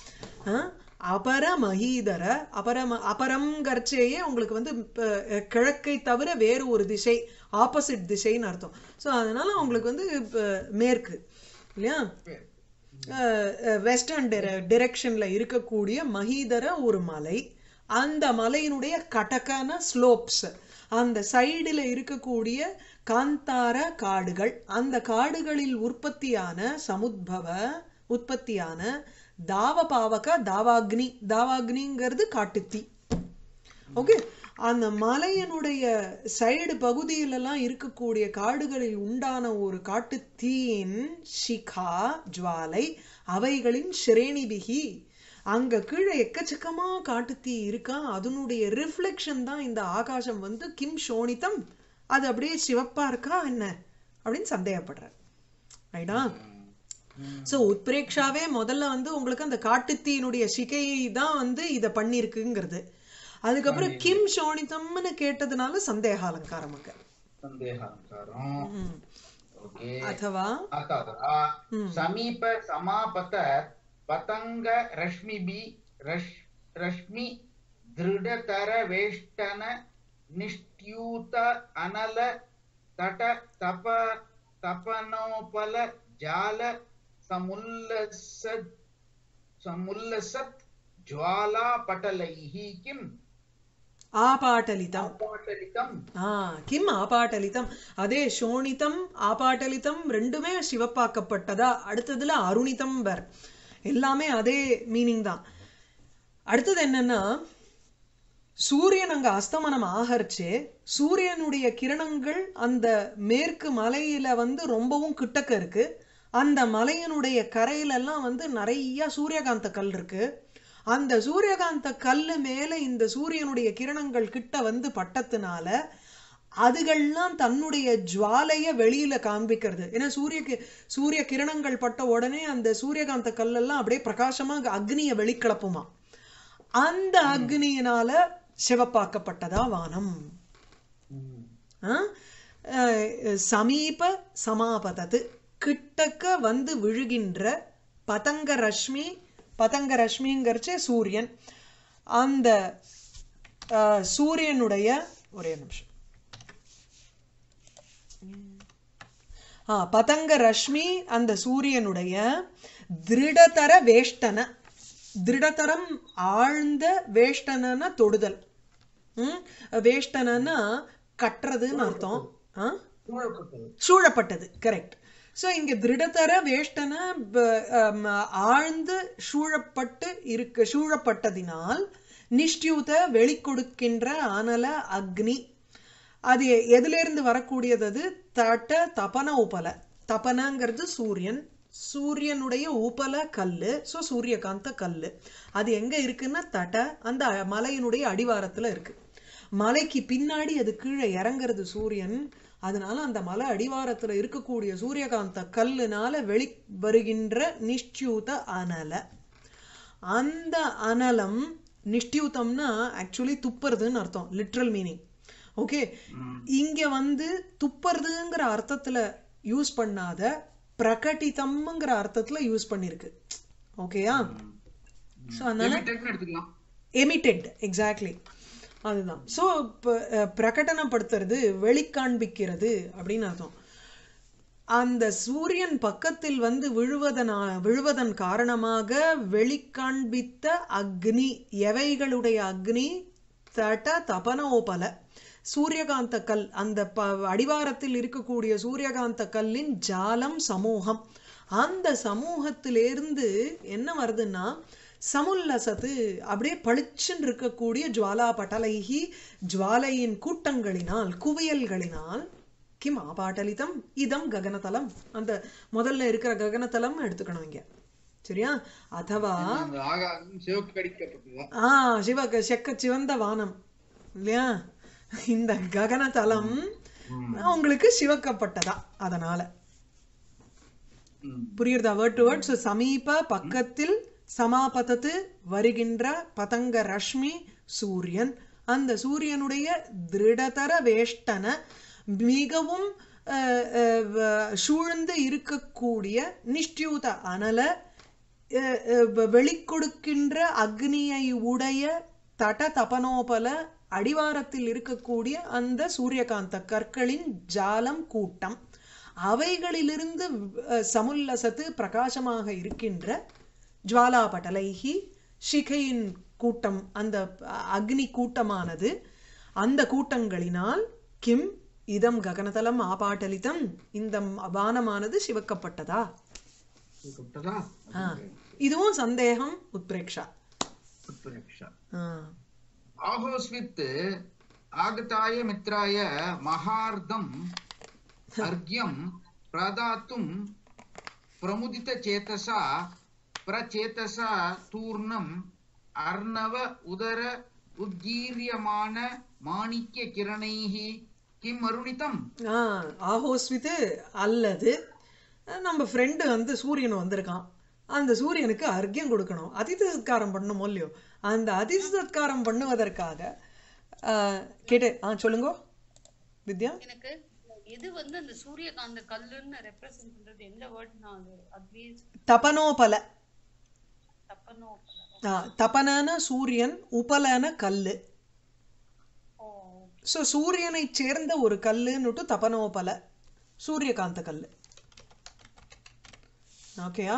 அபர மகீதர அபரம அபரம்ங்கிறச்சேயே உங்களுக்கு வந்து இப்ப, அஹ், கிழக்கை தவிர வேறு ஒரு திசை ஆப்போசிட் திசைன்னு அர்த்தம் ஸோ அதனால உங்களுக்கு வந்து இப்ப, மேற்கு இல்லையா வெஸ்டர்ன் டிரெக்ஷன்ல இருக்கக்கூடிய மகீதர ஒரு மலை அந்த மலையினுடைய கடக்கான ஸ்லோப்ஸ் அந்த சைடுல இருக்கக்கூடிய காந்தார காடுகள் அந்த காடுகளில் உற்பத்தியான சமுத்பவ உற்பத்தியான தாவபாவக தாவாக்னி தாவாக்னிங்கிறது காட்டுத்தீ ஓகே அந்த மலையினுடைய சைடு பகுதியிலெல்லாம் இருக்கக்கூடிய காடுகளில் உண்டான ஒரு காட்டுத்தீயின் சிகா ஜுவாலை அவைகளின் ஸ்ரேணிபிகி அங்க கீழே எக்கச்சக்கமா காட்டுத்தீ இருக்கா அதனுடைய ரிஃப்ளெக்ஷன் தான் இந்த ஆகாசம் வந்து கிம் சோனிதம் அது அப்படியே சிவப்பா இருக்கா என்ன அப்படின்னு சந்தேகப்படுறார் ரைட்டா சோ உத்பிரேக்ஷாவே முதல்ல வந்து உங்களுக்கு அந்த காட்டுத்தீயினுடைய சிகை தான் வந்து இத பண்ணிருக்குங்கிறது அதுக்கப்புறம் கிம் சோனிதம்னு கேட்டதுனால சந்தேக அலங்காரம் அங்க सन्देहान्तरम् ம். ओके அதுவா अथवा समीप समापत पतङ्ग रश्मिभि रश् रश्मि दृढतर वेष्टन निष्ट्यूत अनल तट तप तपनोपल जाल समुल्लसत् समुल्लसत् ज्वालापटलैः किम् ஆபாட்டலிதம் अपाटलितम् ஆ கிம் ஆபாட்டலிதம் அதே சோணிதம் ஆபாட்டலிதம் ரெண்டுமே சிவப்பாக்கப்பட்டதா அடுத்ததுல அருணிதம் வேற எல்லாமே அதே மீனிங் தான் அடுத்தது என்னன்னா சூரியன் அங்க அஸ்தமனம் ஆகரிச்சு சூரியனுடைய கிரணங்கள் அந்த மேற்கு மலையில வந்து ரொம்பவும் கிட்டக்க இருக்கு அந்த மலையினுடைய கரையில எல்லாம் வந்து நிறைய சூரியகாந்த கல் இருக்கு அந்த சூரியகாந்த கல்லு மேல இந்த சூரியனுடைய கிரணங்கள் கிட்ட வந்து பட்டத்துனால அதுகள்லாம் தன்னுடைய ஜுவாலைய வெளியில காண்பிக்கிறது ஏன்னா சூரிய கி- சூரிய கிரணங்கள் பட்ட உடனே அந்த சூரியகாந்த கல்லெல்லாம் அப்படியே பிரகாசமா அக்னியை வெளிக்கிளப்புமா அந்த அக்னியினால சிவப்பாக்கப்பட்டதா வானம் ஆ? அஹ், சமீப சமாபதத்து கிட்டக்க வந்து விழுகின்ற பதங்க ரஷ்மி பதங்க ரஷ்மிங்கிறச்சே சூரியன் அந்த அஹ், சூரியனுடைய ஒரே நிமிஷம் ஆ பதங்க ரஷ்மி அந்த சூரியனுடைய திருடதர வேஷ்டன திருடதரம் ஆழ்ந்த வேஷ்டனன்னா தொடுதல் ம் வேஷ்டனன்னா கட்டுறதுன்னு அர்த்தம் ஆ சூழப்பட்டது சூழப்பட்டது கரெக்ட் ஸோ இங்க திருடதர வேஷ்டன ப- அம், ஆழ்ந்து சூழப்பட்டு இருக்க சூழப்பட்டதினால் நிஷ்டியூத வெளிக்கொடுக்கின்ற அனல அக்னி அது எதிலிருந்து வரக்கூடியது அது தட்ட தபன உபல தபனங்கிறது சூரியன் சூரியனுடைய உபல கல்லு ஸோ சூரியகாந்த கல்லு அது எங்க இருக்குன்னா தட்ட அந்த மலையினுடைய அடிவாரத்துல இருக்கு மலைக்கு பின்னாடி அது கீழே இறங்குறது சூரியன் அதனால அந்த மலை அடிவாரத்துல இருக்கக்கூடிய சூரியகாந்த கல்லுனால வெளி வருகின்ற நிஷ்டியூத அனல அந்த அனலம் நிஷ்டியூத்தம்னா ஆக்சுவலி துப்புறதுன்னு அர்த்தம் லிட்ரல் மீனிங் ஓகே இங்க வந்து துப்புறதுங்கிற அர்த்தத்துல யூஸ் பண்ணாத பிரகட்டிதம்ங்கிற அர்த்தத்துல யூஸ் பண்ணிருக்கு ஓகேயா ஸோ அதனால Emitted-னு எடுத்துக்கலாம் எமிட்டெட் எக்ஸாக்ட்லி அதுதான் ஸோ பிரகடனப்படுத்துறது வெளிக்காண்பிக்கிறது அப்படின்னு அர்த்தம் அந்த சூரியன் பக்கத்தில் வந்து விழுவதனா விழுவதன் காரணமாக வெளிக்காண்பித்த அக்னி எவைகளுடைய அக்னி தட தபனோபல சூரியகாந்த கல் அந்த ப அடிவாரத்தில் இருக்கக்கூடிய சூரியகாந்த கல்லின் ஜாலம் சமூகம் அந்த சமூகத்திலிருந்து என்ன வருதுன்னா சமுல்லசத்து அப்படியே பளிச்சுன்னு இருக்கக்கூடிய ஜுவாலா பட்டலைகி ஜுவாலையின் கூட்டங்களினால் குவியல்களினால் கிம் ஆபாட்டலிதம் இதம் ககனதலம் அந்த முதல்ல இருக்கிற ககனதலம் எடுத்துக்கணும் இங்க சரியா அதவா அந்த ஆகாசம் சிவக்கடிக்கப்பட்டதா ஆ சிவ செக்க சிவந்த வானம் இல்லையா இந்த ககனதலம் உங்களுக்கு சிவக்கப்பட்டதா அதனால ம். புரியுறதா வேர்ட் டு வேர்ட் ஸோ சமீப பக்கத்தில் சமாபதத்து வருகின்ற பதங்க ரஷ்மி சூரியன் அந்த சூரியனுடைய திருடதர வேஷ்டன மிகவும் அஹ், அஹ், வ- சூழ்ந்து இருக்கக்கூடிய நிஷ்டியூத அனல அஹ், அஹ், வ- வெளிக்கொடுக்கின்ற அக்னியை உடைய தட தபனோபல அடிவாரத்தில் இருக்கக்கூடிய அந்த சூரியகாந்த கற்களின் ஜாலம் கூட்டம் அவைகளிலிருந்து அஹ், சமுல்லசத்து பிரகாசமாக இருக்கின்ற ஜுவாலாபட்டலைகி சிகையின் கூட்டம் அந்த அஹ், அக்னி கூட்டமானது அந்த கூட்டங்களினால் கிம் இதம் ககனதலம் ஆபாட்டலிதம் இந்த வானமானது சிவக்கப்பட்டதா சிவக்கப்பட்டதா ஆ, இதுவும் சந்தேகம் உத்பிரேக்ஷா உத்பிரேக்ஷா ஆ. ஆஹோஸ்வித் ஆகதாய மித்ராய மகார்தம் அர்க்யம் பிரதாத்தும் பிரமுதித சேதசா பிரச்சேதசா தூர்ணம் அர்ணவ உதர உத்கீரியமான மாணிக்ய கிரணைஹி கிம் அருணிதம் ஆ ஆஹோஸ்வித்து அல்லது அஹ், நம்ம ஃப்ரெண்டு வந்து சூரியன் வந்திருக்கான் அந்த சூரியனுக்கு அர்க்கியம் கொடுக்கணும் அதிதி சத்காரம் பண்ணணும் இல்லையோ அந்த அதிதி சத்காரம் பண்ணுவதற்காக அஹ், கேட்டு ஆ சொல்லுங்க வித்யா எனக்கு எது வந்து அந்த சூரியகாந்த கல்லுன்னு ரெப்ரசென்ட் பண்றது எந்த வேர்ட்னா அது அட்லீஸ்ட் தபனோபல தப்பனோ ஆ, தபனன சூரியன் உபலன கல்லு ஓ ஸோ சூரியனை சேர்ந்த ஒரு கல்லுன்னுட்டு தபனோபல சூரியகாந்த கல்லு ஆ ஓகேயா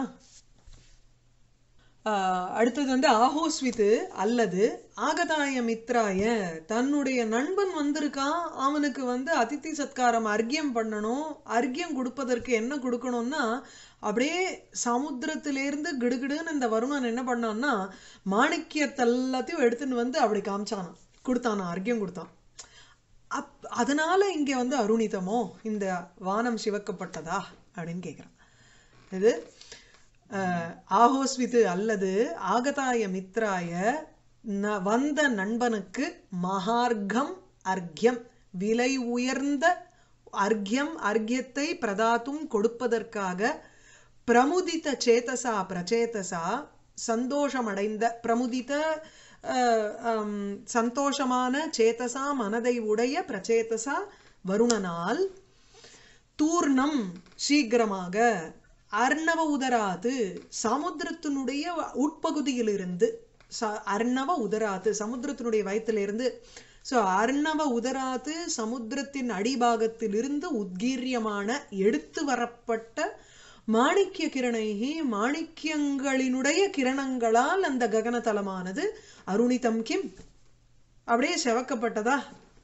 அடுத்தது வந்து ஆஹோஸ்வித்து அல்லது ஆகதாய மித்ராய தன்னுடைய நண்பன் வந்திருக்கான் அவனுக்கு வந்து அதித்தி சத்காரம் அர்க்கியம் பண்ணணும் அர்க்கியம் கொடுப்பதற்கு என்ன கொடுக்கணும்னா அப்படியே சமுத்திரத்திலேருந்து கிடுகிடுன்னு இந்த வருணன் என்ன பண்ணான்னா மாணிக்கியத்தை எல்லாத்தையும் எடுத்துன்னு வந்து அப்படி காமிச்சானான் கொடுத்தானா அர்க்கியம் கொடுத்தான் அப் அதனால இங்க வந்து அருணிதமோ இந்த வானம் சிவக்கப்பட்டதா அப்படின்னு கேட்குறான் இது அஹ், ஆஹோஸ்விது அல்லது ஆகதாய மித்ராய ந- வந்த நண்பனுக்கு மகார்க்கம் அர்க்யம் விலை உயர்ந்த அர்க்யம் அர்க்யத்தை பிரதாத்தும் கொடுப்பதற்காக பிரமுதித சேதசா பிரச்சேதசா சந்தோஷமடைந்த பிரமுதித அஹ், ஹம், சந்தோஷமான சேதசா மனதை உடைய பிரச்சேதசா வருணனால் தூர்ணம் சீக்கிரமாக அர்ணவ உதராது சமுத்திரத்தினுடைய உட்பகுதியிலிருந்து ச அர்ணவ உதராது சமுத்திரத்தினுடைய வயத்திலிருந்து ஸோ அர்ணவ உதராது சமுத்திரத்தின் அடிபாகத்திலிருந்து உத்கீரியமான எடுத்து வரப்பட்ட மாணிக்கிய கிரணைகி மாணிக்கியங்களினுடைய கிரணங்களால் அந்த ககனதலமானது அருணிதம் கிம் அப்படியே செவக்கப்பட்டதா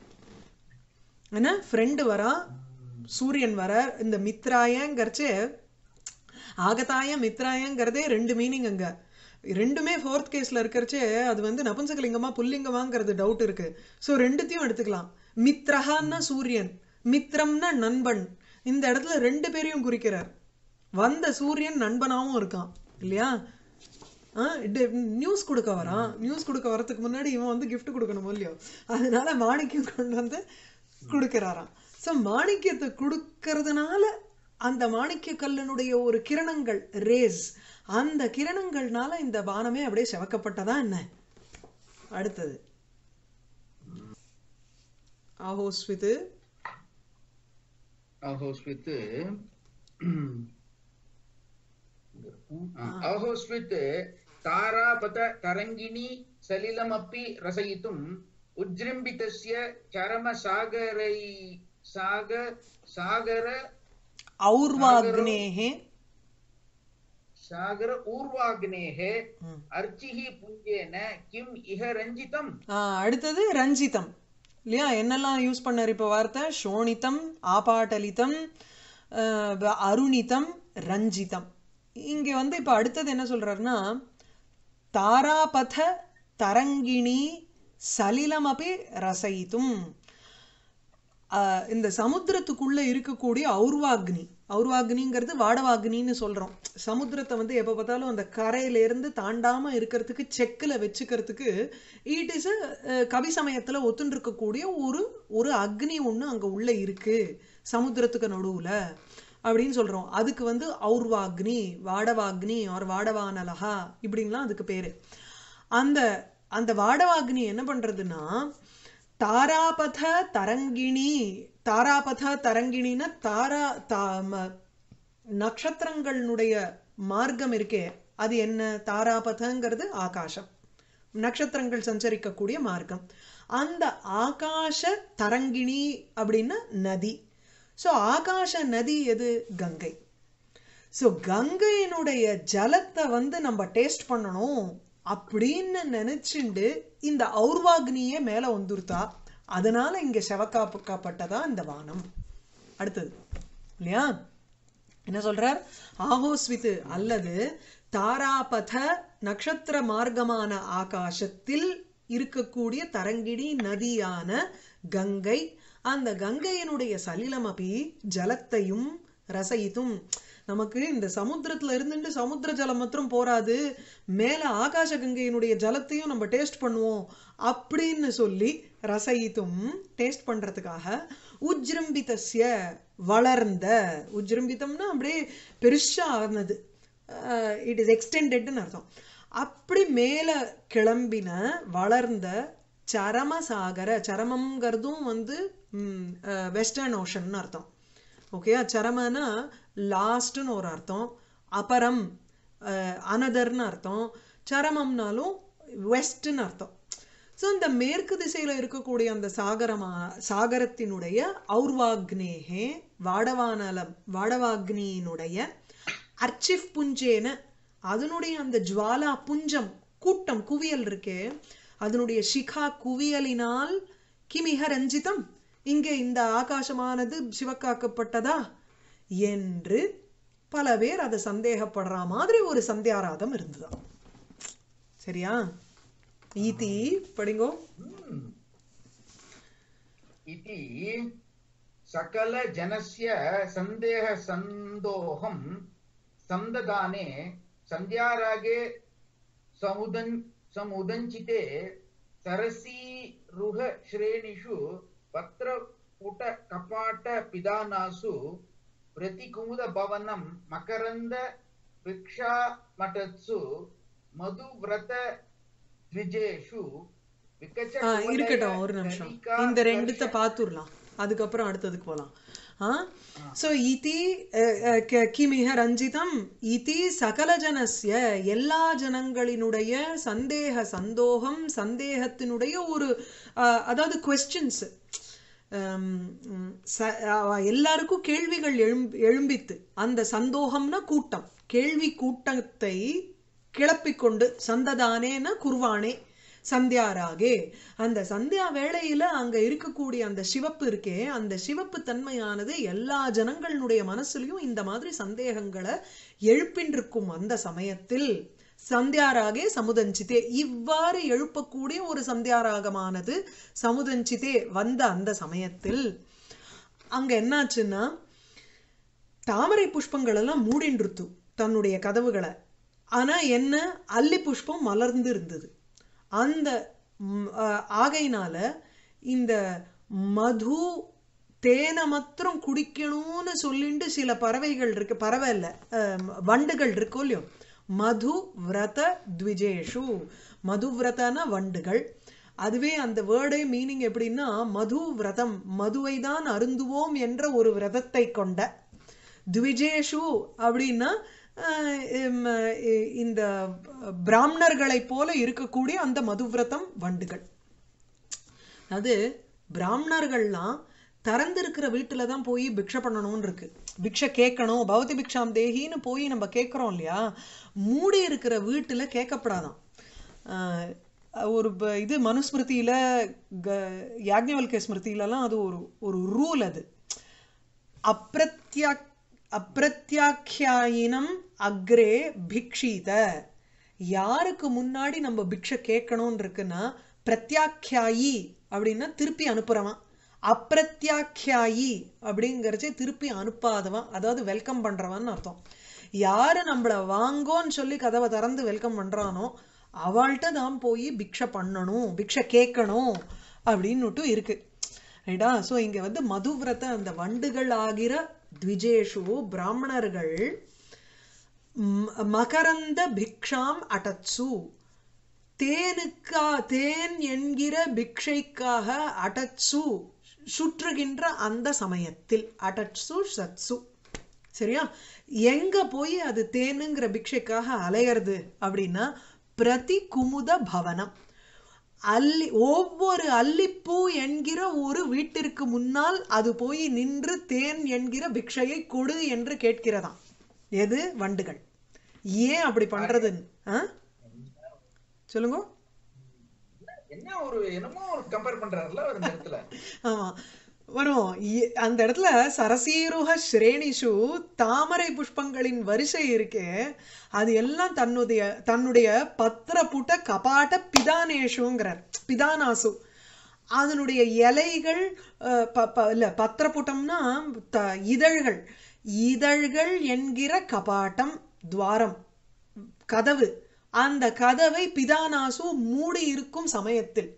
ஏன்னா ஃப்ரெண்டு வரா சூரியன் வர இந்த மித்ராயங்கிறச்சு ஆகதாய மித்ராயங்கிறதே ரெண்டு மீனிங் அங்க ரெண்டுமே ஃபோர்த் கேஸ்ல இருக்கிறச்சே அது வந்து நபுன்சகலிங்கமா புல்லிங்கமாங்கிறது டவுட் இருக்கு ஸோ ரெண்டுத்தையும் எடுத்துக்கலாம் மித்ரஹான்னா சூரியன் மித்ரம்னா நண்பன் இந்த இடத்துல ரெண்டு பேரையும் குறிக்கிறார் வந்த சூரியன் நண்பனாவும் இருக்கான் இல்லையா நியூஸ் கொடுக்க வரான் நியூஸ் கொடுக்க வரதுக்கு முன்னாடி இவன் வந்து gift கொடுக்கணும் இல்லையோ அதனால மாணிக்கம் கொண்டு வந்து கொடுக்கிறாராம் ஸோ மாணிக்கத்தை கொடுக்கறதுனால அந்த மாணிக்க கல்லினுடைய ஒரு கிரணங்கள் ரேஸ் அந்த கிரணங்கள்னால இந்த வானமே அப்படியே செவக்கப்பட்டதா என்ன அடுத்தது ஆஹோஸ்வித்து अहोस्वित् अहोस्वित् तारापथ तरङ्गिणी सलिलमपि रसयितुम् उज्जृम्बितस्य चरमसागरै साग सागर ஔர்வாக்னேஹே सागर ऊर्वाग्नेः अर्चिः पुञ्जेन किम् इह रञ्जितम् ஆஹ் அடுத்தது ரஞ்சிதம் இல்லையா என்னெல்லாம் யூஸ் பண்ணார் இப்போ வார்த்தை சோணிதம் ஆபாட்டலிதம் ஆஹ் வ- அருணிதம் ரஞ்சிதம் இங்கே வந்து இப்போ அடுத்தது என்ன சொல்றாருன்னா தாராபத தரங்கிணி சலிலமபி ரசயித்தும் ஆஹ் இந்த சமுத்திரத்துக்குள்ள இருக்கக்கூடிய ஔர்வாக்னி ஔர்வாக்னிங்கிறது வாடவாக்னின்னு சொல்றோம் சமுத்திரத்தை வந்து எப்ப பார்த்தாலும் அந்த கரையில இருந்து தாண்டாம இருக்கிறதுக்கு செக்கில் வச்சுக்கிறதுக்கு இட் இஸ் கவி சமயத்துல ஒத்துன்னு இருக்கக்கூடிய ஒரு ஒரு அக்னி ஒண்ணு அங்க உள்ள இருக்கு சமுத்திரத்துக்கு நடுவுல அப்படின்னு சொல்றோம் அதுக்கு வந்து ஔர்வாக்னி வாடவாக்னி ஆர் வாடவானலகா இப்படின்லாம் அதுக்கு பேரு அந்த அந்த வாடவாக்னி என்ன பண்றதுன்னா தாராபத தரங்கிணி தாராபத தரங்கிணின்னா தாரா தா ம- நட்சத்திரங்களுடைய மார்க்கம் இருக்கே அது என்ன தாராபதங்கிறது ஆகாசம் நட்சத்திரங்கள் சஞ்சரிக்கக்கூடிய மார்க்கம் அந்த ஆகாச தரங்கிணி அப்படின்னா நதி ஸோ ஆகாச நதி எது கங்கை ஸோ கங்கையினுடைய ஜலத்தை வந்து நம்ம டேஸ்ட் பண்ணணும் அப்படின்னு நினைச்சுண்டு இந்த ஔர்வாக்னியே மேல வந்துருத்தா அதனால இங்க செவக்காப்பட்டதா இந்த வானம் அடுத்தது இல்லையா என்ன சொல்றார் ஆஹோஸ்வித்து அல்லது தாராபத நட்சத்திர மார்க்கமான ஆகாசத்தில் இருக்கக்கூடிய தரங்கிணி நதியான கங்கை அந்த கங்கையினுடைய சலிலமபி ஜலத்தையும் ரசயித்தும் நமக்கு இந்த சமுத்திரத்துல இருந்துட்டு சமுத்திர ஜலம் மாத்திரம் போராது மேல ஆகாச கங்கையினுடைய ஜலத்தையும் நம்ம டேஸ்ட் பண்ணுவோம் அப்படின்னு சொல்லி ரசயித்தும் டேஸ்ட் பண்றதுக்காக உஜ்ரம்பிதஸ்ய வளர்ந்த உஜ்ரம்பிதம்னா அப்படியே பெருசா ஆனது இட் இஸ் எக்ஸ்டெண்டட்னு அர்த்தம் அப்படி மேல கிளம்பின வளர்ந்த சரமசாகர சரமங்கிறதும் வந்து வெஸ்டர்ன் ஓஷன் அர்த்தம் ஓகேயா சரமனா லாஸ்ட்னு ஒரு அர்த்தம் அபரம் அனதர்னு அர்த்தம் சரமம்னாலும் வெஸ்ட்னு அர்த்தம் ஸோ இந்த மேற்கு திசையில இருக்கக்கூடிய அந்த சாகரமா சாகரத்தினுடைய ஔர்வாக்னேகே வாடவானலம் வாடவாக்னியினுடைய அர்ச்சிஃப் புஞ்சேன அதனுடைய அந்த ஜுவாலா புஞ்சம் கூட்டம் குவியல் இருக்கே அதனுடைய சிகா குவியலினால் கிமிக ரஞ்சிதம் இங்கே இந்த ஆகாசமானது சிவக்காக்கப்பட்டதா என்று பல பேர் அதை சந்தேகப்படுற மாதிரி ஒரு சந்தியாராதம் இருந்துதான் சரியா ஈதி படிங்கோ इति सकलजनस्य सन्देहसन्दोहं सन्ददाने सन्ध्यारागे समुदन् समुदञ्चिते सरसीरुहश्रेणिषु पत्रपुटकपाटपिदानासु प्रतिकुमुदभवनं मकरन्द वृक्षामटत्सु मधुव्रतद्विजेषु विकच ஆ இருக்கட்டும் ஒரு நிமிஷம் இந்த ரெண்டுத்த பார்த்துடலாம் அதுக்கப்புறம் அடுத்ததுக்கு போகலாம் ஆ ஸோ இதி அஹ், அஹ், க- கிமிக ரஞ்சிதம் இதி சகலஜனஸ்ய எல்லா ஜனங்களினுடைய சந்தேக சந்தோகம் சந்தேகத்தினுடைய ஒரு அஹ், அதாவது கொஸ்டின்ஸ் எல்லாருக்கும் கேள்விகள் எழும் எழும்பித்து அந்த சந்தோகம்னா கூட்டம் கேள்வி கூட்டத்தை கிளப்பிக்கொண்டு சந்ததானேன குர்வானே சந்தியாராகே அந்த சந்தியா வேளையில அங்க இருக்கக்கூடிய அந்த சிவப்பு இருக்கே அந்த சிவப்பு தன்மையானது எல்லா ஜனங்களுடைய மனசுலயும் இந்த மாதிரி சந்தேகங்களை எழுப்பின்றிருக்கும் அந்த சமயத்தில் சந்தியாராகே சமுதஞ்சிதே இவ்வாறு எழுப்பக்கூடிய ஒரு சந்தியாராகமானது சமுதஞ்சிதே வந்த அந்த சமயத்தில் அங்க என்னாச்சுன்னா தாமரை புஷ்பங்கள் எல்லாம் மூடின்றுத்து தன்னுடைய கதவுகளை ஆனா என்ன அல்லி புஷ்பம் மலர்ந்து இருந்தது அந்த ம், அஹ், ஆகையினால இந்த மது தேனை மாத்திரம் குடிக்கணும்னு சொல்லிட்டு சில பறவைகள் இருக்கு பறவை இல்ல அஹ், வண்டுகள் இருக்கோ இல்லையோ மது விரத த்விஜேஷு மது விரதன வண்டுகள் அதுவே அந்த வேர்டே மீனிங் எப்படின்னா மது விரதம் மதுவை தான் அருந்துவோம் என்ற ஒரு விரதத்தை கொண்ட த்விஜேஷு அப்படின்னா அஹ், இம், இ- இந்த பிராமணர்களைப் போல இருக்கக்கூடிய அந்த மதுவிரதம் வண்டுகள் அது பிராமணர்கள்லாம் திறந்திருக்கிற வீட்டுல தான் போய் பிக்ஷை பண்ணணும்னு இருக்கு பிக்ஷை கேட்கணும் பௌத்தி பிக்ஷாம் தேகின்னு போய் நம்ம கேட்குறோம் இல்லையா மூடி இருக்கிற வீட்டுல கேட்கப்படாதான் ஆஹ் ஒரு ப- இது மனுஸ்மிருதியில க யாக்ஞவல்க ஸ்மிருதியிலலாம் அது ஒரு ஒரு ரூல் அது அப்பிரத்யா அப்பிரத்யாக்கியாயினம் அக்ரே பிக்ஷீத யாருக்கு முன்னாடி நம்ம பிக்ஷை கேட்கணும்னு இருக்குன்னா பிரத்யாக்கியாயி அப்படின்னா திருப்பி அனுப்புறவன் அப்பிரத்யாக்கியாயி அப்படிங்கறச்சே திருப்பி அனுப்பாதவன் அதாவது வெல்கம் பண்றவன் அர்த்தம் யாரு நம்மள வாங்கோன்னு சொல்லி கதவை திறந்து வெல்கம் பண்றானோ அவள்கிட்ட தான் போய் பிக்ஷை பண்ணணும் பிக்ஷை கேட்கணும் அப்படின்னுட்டு இருக்கு ரைட்டா ஸோ இங்க வந்து மதுவிரத அந்த வண்டுகள் ஆகிற த்விஜேஷு பிராமணர்கள் ம், மகரந்த பிக்ஷாம் அடத்சு தேனுக்கா தேன் என்கிற பிக்ஷைக்காக அடத்சு சுற்றுகின்ற அந்த சமயத்தில் அடட்சு சத்சு சரியா எங்க போய் அது தேனுங்கிற பிக்ஷைக்காக அலையிறது அப்படின்னா பிரதி குமுத பவனம் அல்லி ஒவ்வொரு அல்லிப்பூ என்கிற ஒரு வீட்டிற்கு முன்னால் அது போய் நின்று தேன் என்கிற பிக்ஷையை கொடு என்று கேட்கிறதாம் எது வண்டுகள் ஏன் அப்படி பண்றதுன்னு ஆ? சொல்லுங்க என்ன ஒரு என்னமோ ஒரு கம்பேர் பண்றாருல அவர் இந்த இடத்துல ஆமா வரும் இ- அந்த இடத்துல சரசீருக ஸ்ரேணிஷு தாமரை புஷ்பங்களின் வரிசை இருக்கே அது எல்லாம் தன்னுடைய தன்னுடைய பத்திரப்புட்ட கபாட்ட பிதானேஷுங்கிறார் பிதானாசு அதனுடைய இலைகள் அஹ், ப- ப- இல்ல பத்திரப்புட்டம்னா த- இதழ்கள் இதழ்கள் என்கிற கபாட்டம் துவாரம் கதவு அந்த கதவை பிதானாசு மூடி இருக்கும் சமயத்தில்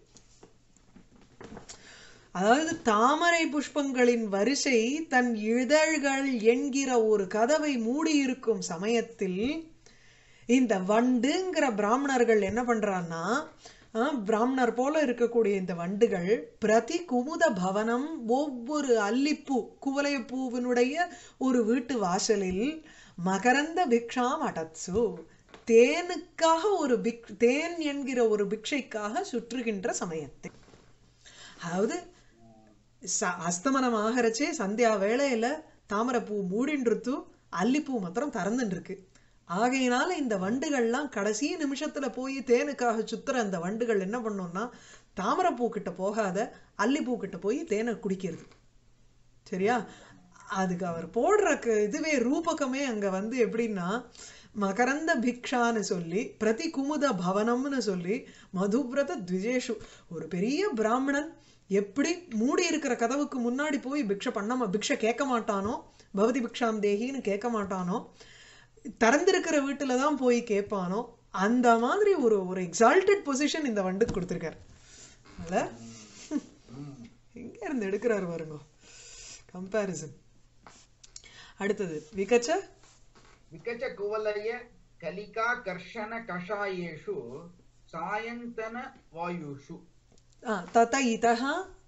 அதாவது தாமரை புஷ்பங்களின் வரிசை தன் இதழ்கள் என்கிற ஒரு கதவை மூடியிருக்கும் சமயத்தில் இந்த வண்டுங்கிற பிராமணர்கள் என்ன பண்றான்னா ஆஹ், பிராமணர் போல இருக்கக்கூடிய இந்த வண்டுகள் பிரதி குமுத பவனம் ஒவ்வொரு அல்லிப்பூ குவலைப்பூவினுடைய ஒரு வீட்டு வாசலில் மகரந்த பிக்ஷாம் அடத்சு தேனுக்காக ஒரு பிக் தேன் என்கிற ஒரு பிக்ஷைக்காக சுற்றுகின்ற சமயத்தில் அதாவது ச- அஸ்தமனம் ஆகிறச்சே சந்தியா வேளையில தாமரைப்பூ மூடின்றுத்து அல்லிப்பூ மாத்திரம் திறந்துட்டு இருக்கு ஆகையினால இந்த வண்டுகள்லாம் கடைசி நிமிஷத்துல போய் தேனுக்காக சுத்துற அந்த வண்டுகள் என்ன பண்ணும்னா தாமரைப்பூ கிட்ட போகாத அல்லிப்பூ கிட்ட போய் தேனை குடிக்கிறது சரியா அதுக்கு அவர் போடுற க- இதுவே ரூபகமே அங்க வந்து எப்படின்னா மகரந்த பிக்ஷான்னு சொல்லி பிரதி குமுத பவனம்னு சொல்லி மதுபிரத த்விஜேஷு ஒரு பெரிய பிராமணன் எப்படி மூடி இருக்கிற கதவுக்கு முன்னாடி போய் பிக்ஷை பண்ண பிக்ஷை கேட்க மாட்டானோ பவதி பிக்ஷாம் தேகின்னு கேட்க மாட்டானோ திறந்திருக்கிற வீட்டுல தான் போய் கேட்பானோ அந்த மாதிரி ஒரு ஒரு எக்ஸால்டட் பொசிஷன் இந்த வண்டுக்கு கொடுத்துருக்காரு இல்ல எங்க இருந்து எடுக்கிறாரு பாருங்க கம்பேரிசன் அடுத்தது விகச்ச विकच कुवलय कलिका कर्षण कषायेषु सायन्तन वायुषु ஆ, தத இதः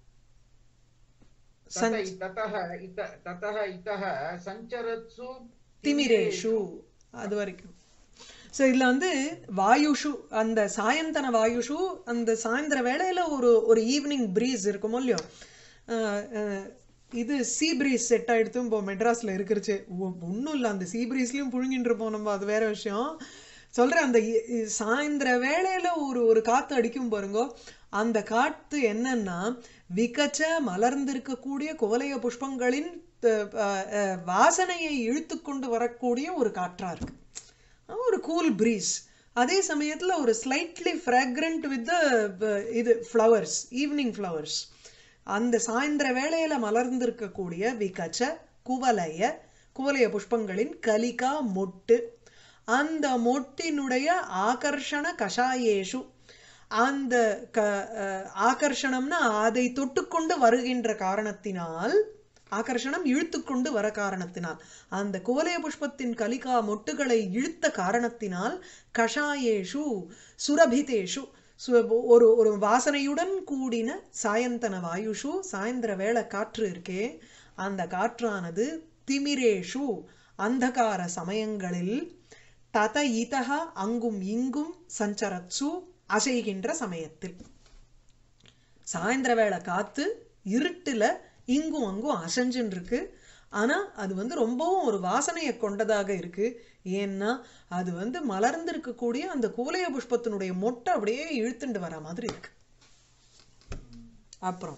तत ततः इत ततः इतः सञ्चरत्सु திமிரேஷு அது வரைக்கும் ஸோ இதுல வந்து வாயுஷு அந்த சாயந்தன வாயுஷு அந்த சாயந்தர வேளையில ஒரு ஒரு ஈவினிங் ப்ரீஸ் இருக்குமோ இல்லையோ அஹ், அஹ், இது சீ ப்ரீஸ் செட் ஆயிடுத்து இப்போ மெட்ராஸ்ல இருக்கிறச்சு ஒன்றும் இல்லை அந்த சீ ப்ரீஸ்லயும் புழுங்கிட்டு இருப்போம் நம்ம அது வேற விஷயம் சொல்றேன் அந்த இ- இ- சாயந்தர வேளையில ஒரு ஒரு காத்து அடிக்கும் பாருங்க அந்த காத்து என்னன்னா விகச்ச மலர்ந்திருக்கக்கூடிய குவலய புஷ்பங்களின் த- அஹ், அஹ், வாசனையை இழுத்து கொண்டு வரக்கூடிய ஒரு காற்றா இருக்கு ஒரு கூல் ப்ரீஸ் அதே சமயத்துல ஒரு ஸ்லைட்லி ஃப்ராக்ரண்ட் வித் இது ஃப்ளவர்ஸ் ஈவினிங் ஃப்ளவர்ஸ் அந்த சாயந்தர வேளையில மலர்ந்திருக்கக்கூடிய விகச்ச குவலய குவலய புஷ்பங்களின் கலிகா மொட்டு அந்த மொட்டினுடைய ஆகர்ஷண கஷாயேஷு அந்த க அஹ், ஆகர்ஷணம்னா அதை தொட்டுக்கொண்டு வருகின்ற காரணத்தினால் ஆகர்ஷணம் இழுத்துக்கொண்டு வர காரணத்தினால் அந்த குவலய புஷ்பத்தின் கலிகா மொட்டுகளை இழுத்த காரணத்தினால் கஷாயேஷு சுரபிதேஷு சு- ஒரு ஒரு வாசனையுடன் கூடின சாயந்தன வாயுஷு சாயந்தர வேளை காற்று இருக்கே அந்த காற்றானது திமிரேஷு அந்தகார சமயங்களில் தத இதக அங்கும் இங்கும் சஞ்சரத்சு அசைகின்ற சமயத்தில் சாயந்தர வேளை காத்து இருட்டுல இங்கும் அங்கும் அசைஞ்சுன்னு இருக்கு ஆனா அது வந்து ரொம்பவும் ஒரு வாசனையை கொண்டதாக இருக்கு ஏன்னா அது வந்து மலர்ந்திருக்கக்கூடிய அந்த கூலைய புஷ்பத்தினுடைய மொட்டை அப்படியே இழுத்துண்டு வர மாதிரி இருக்கு அப்புறம்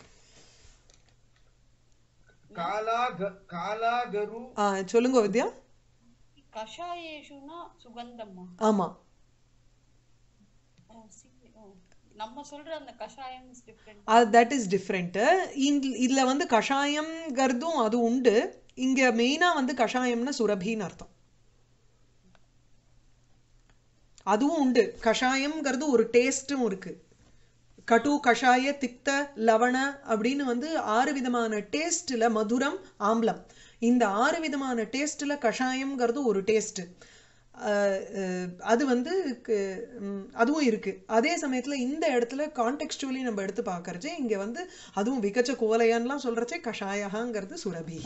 कालाग कालागरु ஆ, சொல்லுங்க வித்யா கஷாயேஷுனா சுகந்தம்மா ஆமா ஓ, see, ஓ. நம்ம சொல்ற அந்த கஷாயம் is different that is different இதுல வந்து கஷாயம்ங்கிறதும் அது உண்டு இங்க மெயினா வந்து கஷாயம்னா சுரபின்னு அர்த்தம் அதுவும் உண்டு கஷாயம்ங்கிறது ஒரு டேஸ்டும் இருக்கு கடு கஷாய திக்த லவண அப்படின்னு வந்து ஆறு விதமான டேஸ்ட்ல மதுரம் ஆம்லம் இந்த ஆறு விதமான டேஸ்ட்ல கஷாயம்ங்கிறது ஒரு டேஸ்ட் அது வந்து கு- ம், அதுவும் இருக்கு அதே சமயத்துல இந்த இடத்துல கான்டெக்ஸ்டுவலி நம்ம எடுத்து பார்க்கறச்சே இங்க வந்து அதுவும் விகச்ச கோலையான்லாம் சொல்றச்சே கஷாயகாங்கிறது சுரபி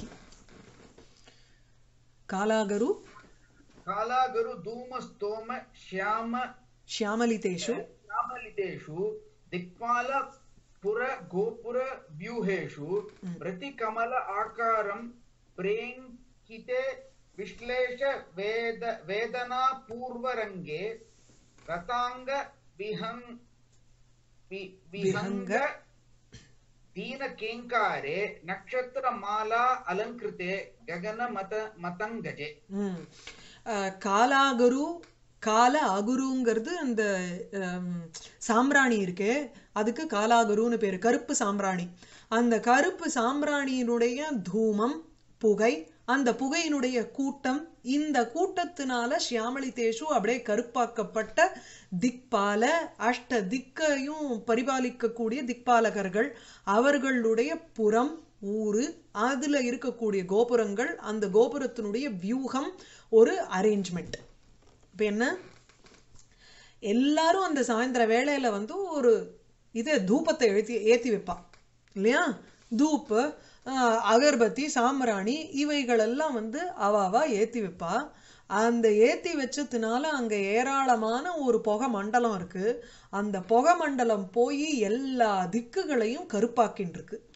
காலாகரு कालागरु धूमस्तोम श्याम ஷியாமலிதேஷு श्यामलितेषु दिक्पाल पुर गोपुर व्यूहेषु प्रतिकमल आकारं प्रेङ्किते विश्लेष वेद वेदना पूर्वरङ्गे रताङ्ग विहङ् वि- विहङ्ग दीनकेङ्कारे नक्षत्रमाला अलङ्कृते गगनमत मतङ्गजे ம் அஹ், காலாகுரு கால அகுருங்கிறது அந்த ஹம், சாம்பிராணி இருக்கு அதுக்கு காலாகுருன்னு பேரு கருப்பு சாம்பிராணி அந்த கருப்பு சாம்பிராணியினுடைய தூமம் புகை அந்த புகையினுடைய கூட்டம் இந்த கூட்டத்தினால ஷியாமளி தேஷு அப்படியே கருப்பாக்கப்பட்ட திக்பால அஷ்ட திக்கையும் பரிபாலிக்கக்கூடிய திக்பாலகர்கள் அவர்களுடைய புறம் ஊரு அதுல இருக்கக்கூடிய கோபுரங்கள் அந்த கோபுரத்தினுடைய வியூகம் ஒரு அரேஞ்ச்மெண்ட் இப்ப என்ன எல்லாரும் அந்த சாயந்தர வேளையில வந்து ஒரு இது தூபத்தை எழுத்தி ஏத்தி வைப்பா இல்லையா தூப்பு ஆஹ், அகர்பத்தி சாம்பிராணி இவைகளெல்லாம் வந்து அவ அவ ஏத்தி வைப்பா அந்த ஏத்தி வச்சதுனால அங்க ஏராளமான ஒரு புகை மண்டலம் இருக்கு அந்த புகை மண்டலம் போய் எல்லா திக்குகளையும் கருப்பாக்கின்னு இருக்கு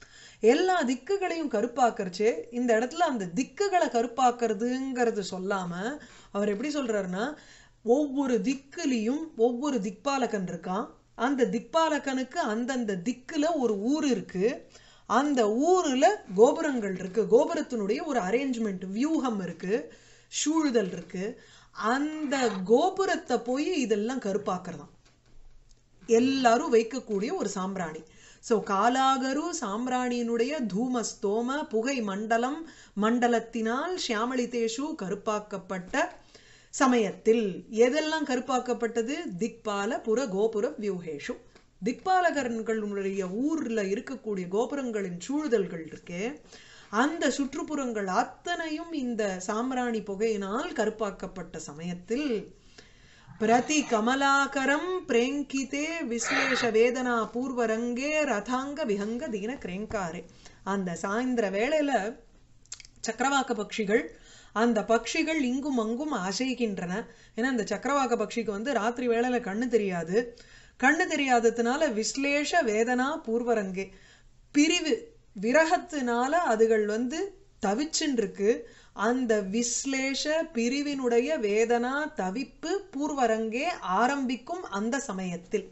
எல்லா திக்குகளையும் கருப்பாக்கறச்சே இந்த இடத்துல அந்த திக்குகளை கருப்பாக்குறதுங்கிறது சொல்லாம அவர் எப்படி சொல்றாருன்னா ஒவ்வொரு திக்குலையும் ஒவ்வொரு திக்பாலகன் இருக்கான் அந்த திக்பாலகனுக்கு அந்தந்த திக்குல ஒரு ஊர் இருக்கு அந்த ஊர்ல கோபுரங்கள் இருக்கு கோபுரத்தினுடைய ஒரு அரேஞ்ச்மெண்ட் வியூகம் இருக்கு சூழுதல் இருக்கு அந்த கோபுரத்தை போய் இதெல்லாம் கருப்பாக்குறதாம் எல்லாரும் வைக்கக்கூடிய ஒரு சாம்பிராணி ஸோ காலாகரு சாம்பிராணியினுடைய தூமஸ்தோம புகை மண்டலம் மண்டலத்தினால் ஷியாமளிதேஷு கருப்பாக்கப்பட்ட சமயத்தில் எதெல்லாம் கருப்பாக்கப்பட்டது திக்பால புற கோபுர வியூகேஷு திக்பாலகர்களுடைய ஊர்ல இருக்கக்கூடிய கோபுரங்களின் சூழுதல்கள் இருக்கே அந்த சுற்றுப்புறங்கள் அத்தனையும் இந்த சாம்பிராணி புகையினால் கருப்பாக்கப்பட்ட சமயத்தில் பிரதி கமலாகரம் பிரேங்கிதே விஸ்லேஷ வேதனா பூர்வரங்கே ரதாங்க விஹங்க தீன கிரேங்காரே அந்த சாயந்தர வேளையில சக்கரவாக்க பட்சிகள் அந்த பட்சிகள் இங்கும் அங்கும் அசைகின்றன ஏன்னா இந்த சக்கரவாக்க பட்சிக்கு வந்து ராத்திரி வேளையில கண்ணு தெரியாது கண்ணு தெரியாததுனால விஸ்லேஷ வேதனா பூர்வரங்கே பிரிவு விரகத்தினால அதுகள் வந்து தவிச்சுன்னு இருக்கு அந்த விஸ்லேஷ பிரிவினுடைய வேதனா தவிப்பு பூர்வரங்கே ஆரம்பிக்கும் அந்த சமயத்தில்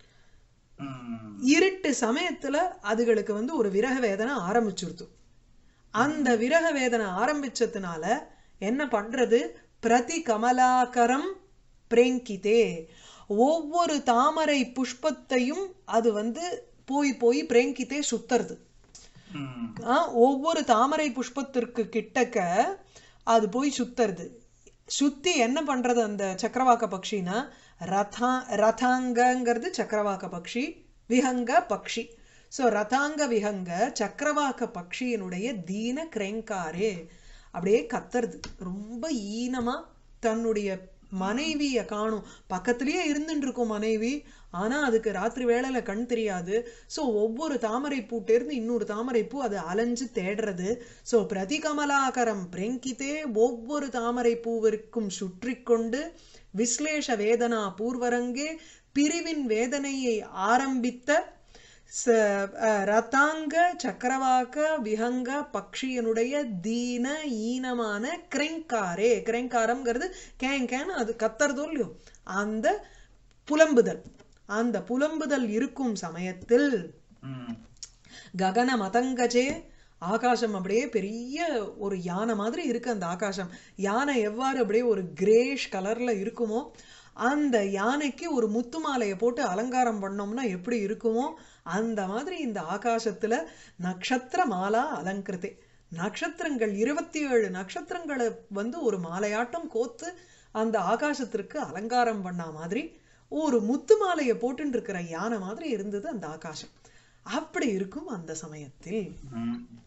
ம். இருட்டு சமயத்துல அதுகளுக்கு வந்து ஒரு விரக வேதனை ஆரம்பிச்சுடுது அந்த விரக வேதனை ஆரம்பிச்சதுனால என்ன பண்றது பிரதி கமலாகரம் பிரேங்கிதே ஒவ்வொரு தாமரை புஷ்பத்தையும் அது வந்து போய் போய் பிரேங்கித்தே சுத்துறது ம். ஆ, ஒவ்வொரு தாமரை புஷ்பத்திற்கு கிட்டக்க அது போய் சுத்துறது சுத்தி என்ன பண்றது அந்த சக்கரவாக்க பக்ஷினா ரதா ரதாங்கங்கிறது சக்கரவாக்க பக்ஷி விஹங்க பக்ஷி சோ ரதாங்க விஹங்க சக்கரவாக்க பக்ஷியினுடைய தீன கிரேங்காரே அப்படியே கத்துறது ரொம்ப ஈனமா தன்னுடைய மனைவிய காணும் பக்கத்திலேயே இருந்துட்டு இருக்கும் மனைவி ஆனா அதுக்கு ராத்திரி வேளையில கண் தெரியாது சோ ஒவ்வொரு தாமரை பூட்டிருந்து இன்னொரு தாமரை பூ அது அலைஞ்சு தேடுறது சோ பிரதிகமலாகரம் பிரங்கித்தே ஒவ்வொரு தாமரை பூவிற்கும் சுற்றி கொண்டு விஸ்லேஷ வேதனா பூர்வரங்கே பிரிவின் வேதனையை ஆரம்பித்த ச- அஹ் ரதாங்க சக்கரவாக்க விஹங்க பக்ஷியனுடைய தீன ஈனமான கிரெங்காரே கிரெங்காரம்ங்கிறது கேங் கேன் அது கத்துறதோ இல்லையோ அந்த புலம்புதல் அந்த புலம்புதல் இருக்கும் சமயத்தில் ம். ககன மதங்கஜே ஆகாசம் அப்படியே பெரிய ஒரு யானை மாதிரி இருக்கு அந்த ஆகாசம் யானை எவ்வாறு அப்படியே ஒரு கிரேஷ் கலர்ல இருக்குமோ அந்த யானைக்கு ஒரு முத்து மாலையை போட்டு அலங்காரம் பண்ணோம்னா எப்படி இருக்குமோ அந்த மாதிரி இந்த ஆகாசத்துல நட்சத்திர மாலா அலங்கிருதே நட்சத்திரங்கள் இருபத்தி ஏழு நட்சத்திரங்களை வந்து ஒரு மாலையாட்டம் கோத்து அந்த ஆகாசத்திற்கு அலங்காரம் பண்ண மாதிரி ஒரு முத்து மாலையை போட்டுட்டு இருக்கிற யானை மாதிரி இருந்தது அந்த ஆகாசம் அப்படி இருக்கும் அந்த சமயத்தில் ம்.